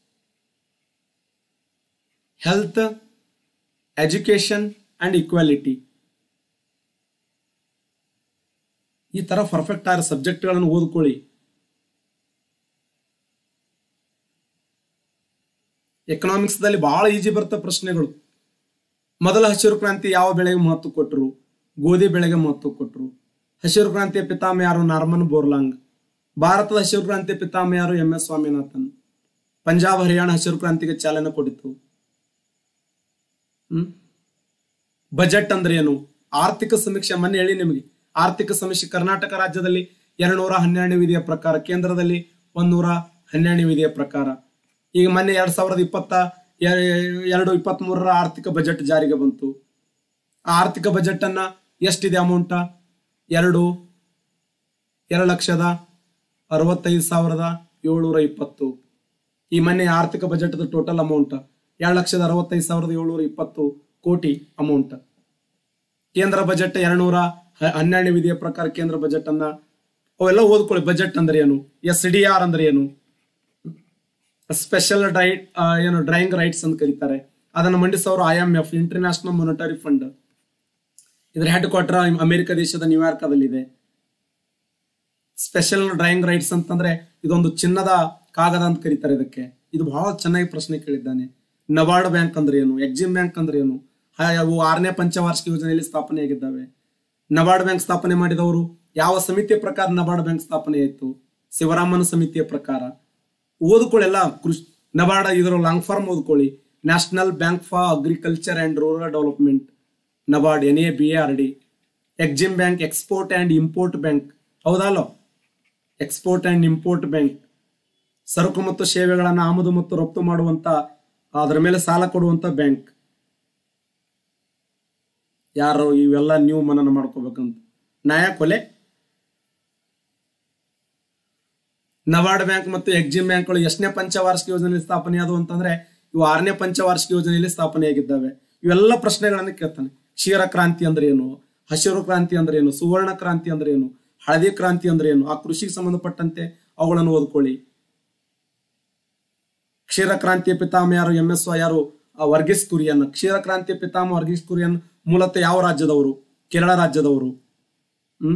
ಹೆಲ್ತ್ ಎಜುಕೇಶನ್ ಅಂಡ್ ಈಕ್ವಾಲಿಟಿ ಈ ತರ ಪರ್ಫೆಕ್ಟ್ ಆದ ಸಬ್ಜೆಕ್ಟ್ಗಳನ್ನು ಓದ್ಕೊಳ್ಳಿ ಎಕನಾಮಿಕ್ಸ್ ದಲ್ಲಿ ಬಹಳ ಈಜಿ ಬರ್ತವೆ ಪ್ರಶ್ನೆಗಳು ಮೊದಲ ಹಸಿರು ಕ್ರಾಂತಿ ಯಾವ ಬೆಳೆಗೆ ಮಹತ್ವ ಕೊಟ್ಟರು ಗೋಧಿ ಬೆಳೆಗೆ ಮಹತ್ವ ಕೊಟ್ಟರು ಹಸಿರು ಕ್ರಾಂತಿಯ ಪಿತಾಮಹ ಯಾರು ನಾರ್ಮನ್ ಬೋರ್ಲಾಂಗ್ ಭಾರತದ ಹಸಿರು ಕ್ರಾಂತಿಯ ಪಿತಾಮಹ ಯಾರು ಎಂ ಎಸ್ ಸ್ವಾಮಿನಾಥನ್ ಪಂಜಾಬ್ ಹರಿಯಾಣ ಹಸಿರು ಕ್ರಾಂತಿಗೆ ಚಾಲನೆ ಕೊಡಿತು ಹ್ಮ್ ಬಜೆಟ್ ಅಂದ್ರೆ ಏನು ಆರ್ಥಿಕ ಸಮೀಕ್ಷೆ ಮೊನ್ನೆ ಹೇಳಿ ನಿಮಗೆ ಆರ್ಥಿಕ ಸಮೀಕ್ಷೆ ಕರ್ನಾಟಕ ರಾಜ್ಯದಲ್ಲಿ ಎರಡ್ನೂರ ಹನ್ನೆರಡನೇ ವಿಧಿಯ ಪ್ರಕಾರ ಕೇಂದ್ರದಲ್ಲಿ ಒಂದೂರ ಹನ್ನೆರಡನೇ ವಿಧಿಯ ಪ್ರಕಾರ ಈಗ ಮೊನ್ನೆ ಎರಡ್ ಸಾವಿರದ ಇಪ್ಪತ್ತ ಎ- ಎರಡು ಇಪ್ಪತ್ತ್ ಮೂರರ ಆರ್ಥಿಕ ಬಜೆಟ್ ಜಾರಿಗೆ ಬಂತು ಆ ಆರ್ಥಿಕ ಬಜೆಟ್ ಅನ್ನ ಎಷ್ಟಿದೆ ಅಮೌಂಟ ಎರಡು ಎರಡು ಲಕ್ಷದ ಅರವತ್ತೈದು ಸಾವಿರದ ಏಳ್ನೂರ ಇಪ್ಪತ್ತು ಈ ಮೊನ್ನೆ ಆರ್ಥಿಕ ಬಜೆಟ್ ಟೋಟಲ್ ಅಮೌಂಟ್ ಎರಡು ಲಕ್ಷದ ಅರವತ್ತೈದು ಸಾವಿರದ ಏಳ್ನೂರ ಇಪ್ಪತ್ತು ಕೋಟಿ ಅಮೌಂಟ್ ಕೇಂದ್ರ ಬಜೆಟ್ ಎರಡ್ನೂರ ಹ- ಹನ್ನೆರಡನೇ ವಿಧಿಯ ಪ್ರಕಾರ ಕೇಂದ್ರ ಬಜೆಟ್ ಅನ್ನ ಅವೆಲ್ಲ ಓದ್ಕೊಳ್ಳಿ ಬಜೆಟ್ ಅಂದ್ರೆ ಏನು ಎಸ್ ಡಿ ಆರ್ ಅಂದ್ರೆ ಏನು ಸ್ಪೆಷಲ್ ಡೈಟ್ ಏನು ಡ್ರಾಯಿಂಗ್ ರೈಟ್ಸ್ ಅಂತ ಕರೀತಾರೆ ಅದನ್ನು ಮಂಡಿಸೋರು I M F international monetary fund ಇದರ ಹೆಡ್ ಕ್ವಾರ್ಟರ್ ಅಮೆರಿಕ ದೇಶದ ನ್ಯೂಯಾರ್ಕ್ ಇದೆ ಸ್ಪೆಷಲ್ ಡ್ರಾಯಿಂಗ್ ರೈಟ್ಸ್ ಅಂತಂದ್ರೆ ಇದೊಂದು ಚಿನ್ನದ ಕಾಗದ ಅಂತ ಕರೀತಾರೆ ಇದಕ್ಕೆ ಇದು ಬಹಳ ಚೆನ್ನಾಗಿ ಪ್ರಶ್ನೆ ಕೇಳಿದ್ದಾನೆ ನಬಾರ್ಡ್ ಬ್ಯಾಂಕ್ ಅಂದ್ರೆ ಏನು ಎಕ್ಸಿಮ್ ಬ್ಯಾಂಕ್ ಅಂದ್ರೆ ಏನು ಹಾ- ಅವು ಆರನೇ ಪಂಚವಾರ್ಷಿಕ ಯೋಜನೆಯಲ್ಲಿ ಸ್ಥಾಪನೆಯಾಗಿದ್ದಾವೆ ನಬಾರ್ಡ್ ಬ್ಯಾಂಕ್ ಸ್ಥಾಪನೆ ಮಾಡಿದವರು ಯಾವ ಸಮಿತಿಯ ಪ್ರಕಾರ ನಬಾರ್ಡ್ ಬ್ಯಾಂಕ್ ಸ್ಥಾಪನೆ ಆಯಿತು ಶಿವರಾಮನ್ ಸಮಿತಿಯ ಪ್ರಕಾರ ಓದ್ಕೊಳ್ಳೆಲ್ಲ ಕೃಷಿ ನಬಾರ್ಡ್ ಇದರ ಲಾಂಗ್ ಫಾರ್ಮ್ ಓದ್ಕೊಳ್ಳಿ national bank for agriculture and rural development NABARD N A B A R D EXIM bank export and import bank ಹೌದಲ್ಲೋ ಎಕ್ಸ್ಪೋರ್ಟ್ ಅಂಡ್ ಇಂಪೋರ್ಟ್ ಬ್ಯಾಂಕ್ ಸರಕು ಮತ್ತು ಸೇವೆಗಳನ್ನು ಆಮದು ಮತ್ತು ರಫ್ತು ಮಾಡುವಂತ ಅದರ ಮೇಲೆ ಸಾಲ ಕೊಡುವಂತ ಬ್ಯಾಂಕ್ ಯಾರು ಇವೆಲ್ಲ ನೀವು ಮನನ ಮಾಡ್ಕೋಬೇಕಂತ ನ್ಯಾಯ ಕೊಲೆ ನಬಾರ್ಡ್ ಬ್ಯಾಂಕ್ ಮತ್ತು ಎಕ್ಸಿಮ್ ಬ್ಯಾಂಕ್ಗಳು ಎಷ್ಟನೇ ಪಂಚವಾರ್ಷಿಕ ಯೋಜನೆಯಲ್ಲಿ ಸ್ಥಾಪನೆ ಆದವು ಅಂತಂದ್ರೆ ಇವು ಆರನೇ ಪಂಚವಾರ್ಷಿಕ ಯೋಜನೆಯಲ್ಲಿ ಸ್ಥಾಪನೆಯಾಗಿದ್ದಾವೆ ಇವೆಲ್ಲ ಪ್ರಶ್ನೆಗಳನ್ನು ಕೇಳ್ತಾನೆ ಕ್ಷೀರ ಕ್ರಾಂತಿ ಅಂದ್ರೆ ಏನು ಹಸಿರು ಕ್ರಾಂತಿ ಅಂದ್ರೆ ಏನು ಸುವರ್ಣ ಕ್ರಾಂತಿ ಅಂದ್ರೆ ಏನು ಹಳದಿ ಕ್ರಾಂತಿ ಅಂದ್ರೆ ಏನು ಆ ಕೃಷಿಗೆ ಸಂಬಂಧಪಟ್ಟಂತೆ ಅವುಗಳನ್ನು ಓದ್ಕೊಳ್ಳಿ ಕ್ಷೀರ ಕ್ರಾಂತಿಯ ಪಿತಾಮಹ ಯಾರು ಎಂ ಎಸ್ ಯಾರು ಆ, ವರ್ಗೀಸ್ ಕುರಿಯನ್ ಕ್ಷೀರ ಕ್ರಾಂತಿಯ ಪಿತಾಮಹ ವರ್ಗೀಸ್ ಕುರಿಯನ್ ಮೂಲತಃ ಯಾವ ರಾಜ್ಯದವರು ಕೇರಳ ರಾಜ್ಯದವರು ಹ್ಮ್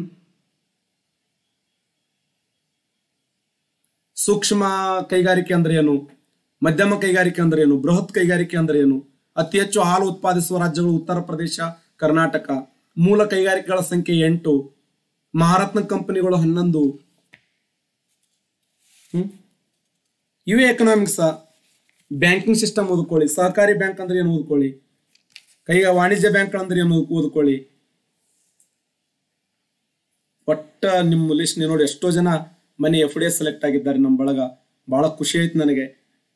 ಸೂಕ್ಷ್ಮ ಕೈಗಾರಿಕೆ ಅಂದ್ರೆ ಏನು ಮಧ್ಯಮ ಕೈಗಾರಿಕೆ ಅಂದ್ರೆ ಏನು ಬೃಹತ್ ಕೈಗಾರಿಕೆ ಅಂದ್ರೆ ಏನು ಅತಿ ಹೆಚ್ಚು ಹಾಲು ಉತ್ಪಾದಿಸುವ ರಾಜ್ಯಗಳು ಉತ್ತರ ಪ್ರದೇಶ ಕರ್ನಾಟಕ ಮೂಲ ಕೈಗಾರಿಕೆಗಳ ಸಂಖ್ಯೆ ಎಂಟು ಮಹಾರತ್ನ ಕಂಪನಿಗಳು ಹನ್ನೊಂದು ಹ್ಮ್ ಇವೇ ಎಕನಾಮಿಕ್ಸ್ ಬ್ಯಾಂಕಿಂಗ್ ಸಿಸ್ಟಮ್ ಓದ್ಕೊಳ್ಳಿ ಸಹಕಾರಿ ಬ್ಯಾಂಕ್ ಅಂದ್ರೆ ಏನು ಓದ್ಕೊಳ್ಳಿ ಕೈಗ ವಾಣಿಜ್ಯ ಬ್ಯಾಂಕ್ ಅಂದ್ರೆ ಏನು ಓದ್ಕೊಳ್ಳಿ ಒಟ್ಟ ನಿಮ್ಮ ಲಿಸ್ಟ್ ನೋಡಿ ಎಷ್ಟೋ ಜನ ಮನೆ ಎಫ್ ಡಿ ಎಸ್ ಸೆಲೆಕ್ಟ್ ಆಗಿದ್ದಾರೆ ನಮ್ಮ ಬಳಗ ಬಹಳ ಖುಷಿ ಆಯ್ತು ನನಗೆ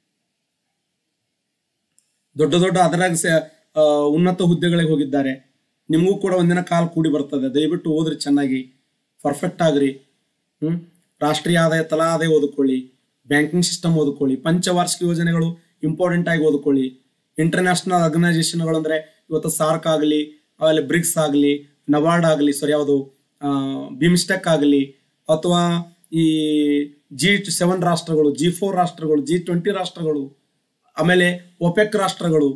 ದೊಡ್ಡ ದೊಡ್ಡ ಅದರಾಗ ಸ- ಆ, ಉನ್ನತ ಹುದ್ದೆಗಳಿಗೆ ಹೋಗಿದ್ದಾರೆ ನಿಮಗೂ ಕೂಡ ಒಂದಿನ ಕಾಲ್ ಕೂಡಿ ಬರ್ತದೆ ದಯವಿಟ್ಟು ಓದ್ರಿ ಚೆನ್ನಾಗಿ ಪರ್ಫೆಕ್ಟ್ ಆಗ್ರಿ ಹ್ಮ್ ರಾಷ್ಟ್ರೀಯ ಆದಾಯ ತಲಾ ಆದಾಯ ಓದ್ಕೊಳ್ಳಿ ಬ್ಯಾಂಕಿಂಗ್ ಸಿಸ್ಟಮ್ ಓದ್ಕೊಳ್ಳಿ ಪಂಚವಾರ್ಷಿಕ ಯೋಜನೆಗಳು ಇಂಪಾರ್ಟೆಂಟ್ ಆಗಿ ಓದ್ಕೊಳ್ಳಿ ಇಂಟರ್ನ್ಯಾಷನಲ್ ಆರ್ಗನೈಸೇಷನ್ಗಳು ಅಂದ್ರೆ ಇವತ್ತು ಸಾರ್ಕ್ ಆಗಲಿ ಆಮೇಲೆ ಬ್ರಿಕ್ಸ್ ಆಗಲಿ ನಬಾರ್ಡ್ ಆಗಲಿ ಸಾರಿ ಯಾವುದು ಬಿಮ್ಸ್ಟೆಕ್ ಆಗಲಿ ಅಥವಾ ಈ ಜಿ ಸೆವೆನ್ ರಾಷ್ಟ್ರಗಳು ಜಿ ಫೋರ್ ರಾಷ್ಟ್ರಗಳು ಜಿ ಟ್ವೆಂಟಿ ರಾಷ್ಟ್ರಗಳು ಆಮೇಲೆ ಒಪೆಕ್ ರಾಷ್ಟ್ರಗಳು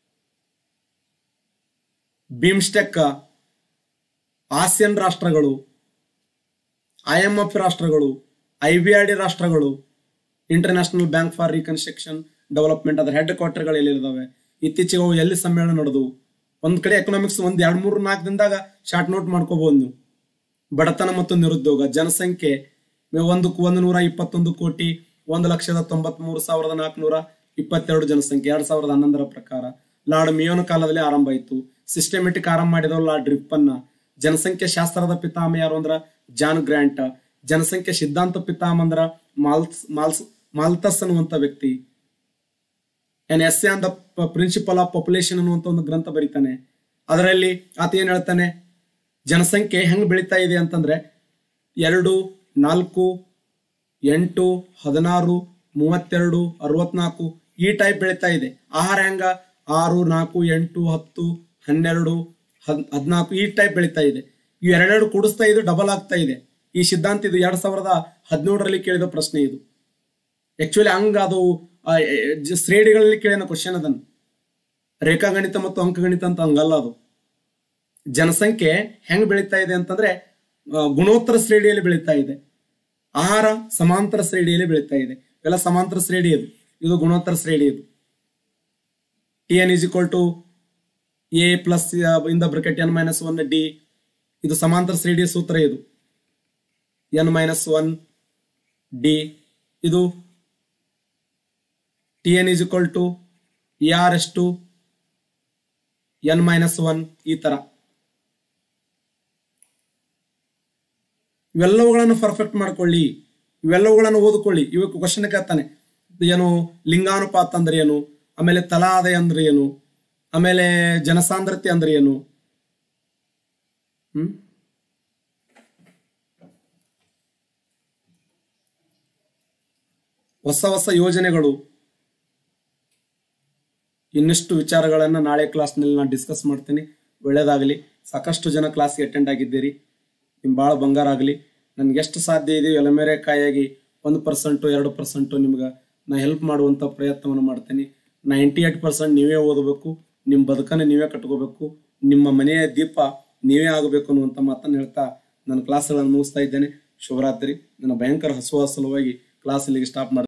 ಬಿಮ್ಸ್ಟೆಕ್ ಆಸಿಯನ್ ರಾಷ್ಟ್ರಗಳು ಐ ಎಂ ಎಫ್ ರಾಷ್ಟ್ರಗಳು ಐ ಬಿ ಆರ್ ಡಿ ರಾಷ್ಟ್ರಗಳು international bank for reconstruction development ಅದರ ಹೆಡ್ ಕ್ವಾರ್ಟರ್ಗಳು ಎಲ್ಲಿದ್ದಾವೆ ಇತ್ತೀಚೆಗೆ ಅವು ಎಲ್ಲಿ ಸಮ್ಮೇಳನ ನಡೆದವು ಒಂದ್ ಕಡೆ ಎಕನಾಮಿಕ್ಸ್ ಒಂದ್ ಎರಡ್ ಮೂರು ನಾಲ್ಕು ದಿನದಾಗ ಶಾರ್ಟ್ ನೋಟ್ ಮಾಡ್ಕೋಬಹುದು ನೀವು ಬಡತನ ಮತ್ತು ನಿರುದ್ಯೋಗ ಜನಸಂಖ್ಯೆ ಒಂದು ಒಂದು ನೂರ ಇಪ್ಪತ್ತೊಂದು ಕೋಟಿ ಒಂದು ಲಕ್ಷದ ತೊಂಬತ್ ಮೂರು ಸಾವಿರದ ನಾಲ್ಕುನೂರ ಇಪ್ಪತ್ತೆರಡು ಜನಸಂಖ್ಯೆ ಎರಡ್ ಸಾವಿರದ ಹನ್ನೊಂದರ ಪ್ರಕಾರ ಲಾರ್ಡ್ ಮಿಯೋನ ಕಾಲದಲ್ಲಿ ಆರಂಭ ಆಯಿತು ಸಿಸ್ಟಮೆಟಿಕ್ ಆರಂಭ ಮಾಡಿದವರು ಲಾರ್ಡ್ ರಿಪ್ಪನ್ನ ಜನಸಂಖ್ಯೆ ಶಾಸ್ತ್ರದ ಪಿತಾಮಹ ಯಾರು ಅಂದ್ರ ಜಾನ್ ಗ್ರ್ಯಾಂಟ್ ಜನಸಂಖ್ಯೆ ಸಿದ್ಧಾಂತ ಪಿತಾಮಹ ಅಂದ್ರ ಮಾಲ್ಸ್ ಮಾಲ್ಸ್ ಮಾಲ್ತಸ್ ಅನ್ನುವಂತ ವ್ಯಕ್ತಿ an essay on the principle of population ಅನ್ನುವಂತ ಒಂದು ಗ್ರಂಥ ಬರೀತಾನೆ ಅದರಲ್ಲಿ ಆತ ಏನ್ ಹೇಳ್ತಾನೆ ಜನಸಂಖ್ಯೆ ಹೆಂಗ್ ಬೆಳೀತಾ ಇದೆ ಅಂತಂದ್ರೆ ಎರಡು ನಾಲ್ಕು ಎಂಟು ಹದಿನಾರು ಮೂವತ್ತೆರಡು ಅರವತ್ನಾಲ್ಕು ಈ ಟೈಪ್ ಬೆಳೀತಾ ಇದೆ ಆಹಾರ ಹೆಂಗ ಆರು ನಾಲ್ಕು ಎಂಟು ಹತ್ತು ಹನ್ನೆರಡು ಹದ್ ಹದಿನಾಲ್ಕು ಈ ಟೈಪ್ ಬೆಳೀತಾ ಇದೆ ಇವು ಎರಡೆರಡು ಕೂಡಿಸ್ತಾ ಇದು ಡಬಲ್ ಆಗ್ತಾ ಇದೆ ಈ ಸಿದ್ಧಾಂತ ಇದು ಎರಡ್ ಸಾವಿರದ ಹದಿನೇಳರಲ್ಲಿ ಕೇಳಿದ ಪ್ರಶ್ನೆ ಇದು ಆಕ್ಚುಲಿ ಹಂಗ ಅದು ಆ, ಎ, ಜ- ಶ್ರೇಣಿಗಳಲ್ಲಿ ಕೇಳಿನ ಕ್ವಶನ್ ಅದನ್ನು ರೇಖಾಗಣಿತ ಮತ್ತು ಅಂಕಗಣಿತ ಅಂತ ಹಂಗಲ್ಲ ಅದು ಜನಸಂಖ್ಯೆ ಹೆಂಗ್ ಬೆಳೀತಾ ಇದೆ ಅಂತಂದ್ರೆ ಆ, ಗುಣೋತ್ತರ ಶ್ರೇಣಿಯಲ್ಲಿ ಬೆಳೀತಾ ಇದೆ ಆಹಾರ ಸಮಾಂತರ ಶ್ರೇಣಿಯಲ್ಲಿ ಬೆಳೀತಾ ಇದೆ ಇವೆಲ್ಲ ಸಮಾಂತರ ಶ್ರೇಣಿ ಇದು ಇದು ಗುಣೋತ್ತರ ಶ್ರೇಣಿ ಇದು T N is equal to A plus ಇಂದ bracket N minus one D ಇದು ಸಮಾಂತರ ಶ್ರೇಣಿಯ ಸೂತ್ರ ಇದು ಎನ್ ಮೈನಸ್ ಒನ್ ಡಿ ಇದು T N is equal to A R S to N minus one ಈ ತರ ಇವೆಲ್ಲವುಗಳನ್ನು ಪರ್ಫೆಕ್ಟ್ ಮಾಡ್ಕೊಳ್ಳಿ ಇವೆಲ್ಲವುಗಳನ್ನು ಓದ್ಕೊಳ್ಳಿ ಇವಕ್ಕೆ ಕ್ವಶನ್ ಕೇಳ್ತಾನೆ ಏನು ಲಿಂಗಾನುಪಾತ ಅಂದ್ರೆ ಏನು ಆಮೇಲೆ ತಲಾ ಆದಾಯ ಅಂದ್ರೆ ಏನು ಆಮೇಲೆ ಜನಸಾಂದ್ರತೆ ಅಂದ್ರೆ ಏನು ಹ್ಮ್ ಹೊಸ ಹೊಸ ಯೋಜನೆಗಳು ಇನ್ನಿಷ್ಟು ವಿಚಾರಗಳನ್ನು ನಾಳೆ ಕ್ಲಾಸ್ನಲ್ಲಿ ನಾನು ಡಿಸ್ಕಸ್ ಮಾಡ್ತೀನಿ ಒಳ್ಳೇದಾಗಲಿ ಸಾಕಷ್ಟು ಜನ ಕ್ಲಾಸ್ಗೆ ಅಟೆಂಡ್ ಆಗಿದ್ದೀರಿ ನಿಮ್ಮ ಭಾಳ ಬಂಗಾರ ಆಗಲಿ ನನಗೆ ಎಷ್ಟು ಸಾಧ್ಯ ಇದೆಯೋ ಎಲೆಮೆರೆಕಾಯಾಗಿ ಒಂದು ಪರ್ಸೆಂಟು ಎರಡು ಪರ್ಸೆಂಟು ನಿಮ್ಗೆ ನಾ ಹೆಲ್ಪ್ ಮಾಡುವಂಥ ಪ್ರಯತ್ನವನ್ನು ಮಾಡ್ತೀನಿ ನೈಂಟಿ ಏಟ್ ಪರ್ಸೆಂಟ್ ನೀವೇ ಓದಬೇಕು ನಿಮ್ಮ ಬದುಕನ್ನು ನೀವೇ ಕಟ್ಕೋಬೇಕು ನಿಮ್ಮ ಮನೆಯ ದೀಪ ನೀವೇ ಆಗಬೇಕು ಅನ್ನುವಂಥ ಮಾತನ್ನು ಹೇಳ್ತಾ ನನ್ನ ಕ್ಲಾಸ್ಗಳನ್ನು ಮುಗಿಸ್ತಾ ಇದ್ದೇನೆ ಶುಭರಾತ್ರಿ ನನ್ನ ಭಯಂಕರ ಹಸುವ ಸಲುವಾಗಿ ಕ್ಲಾಸ್ ಇಲ್ಲಿಗೆ ಸ್ಟಾಪ್ ಮಾಡಿ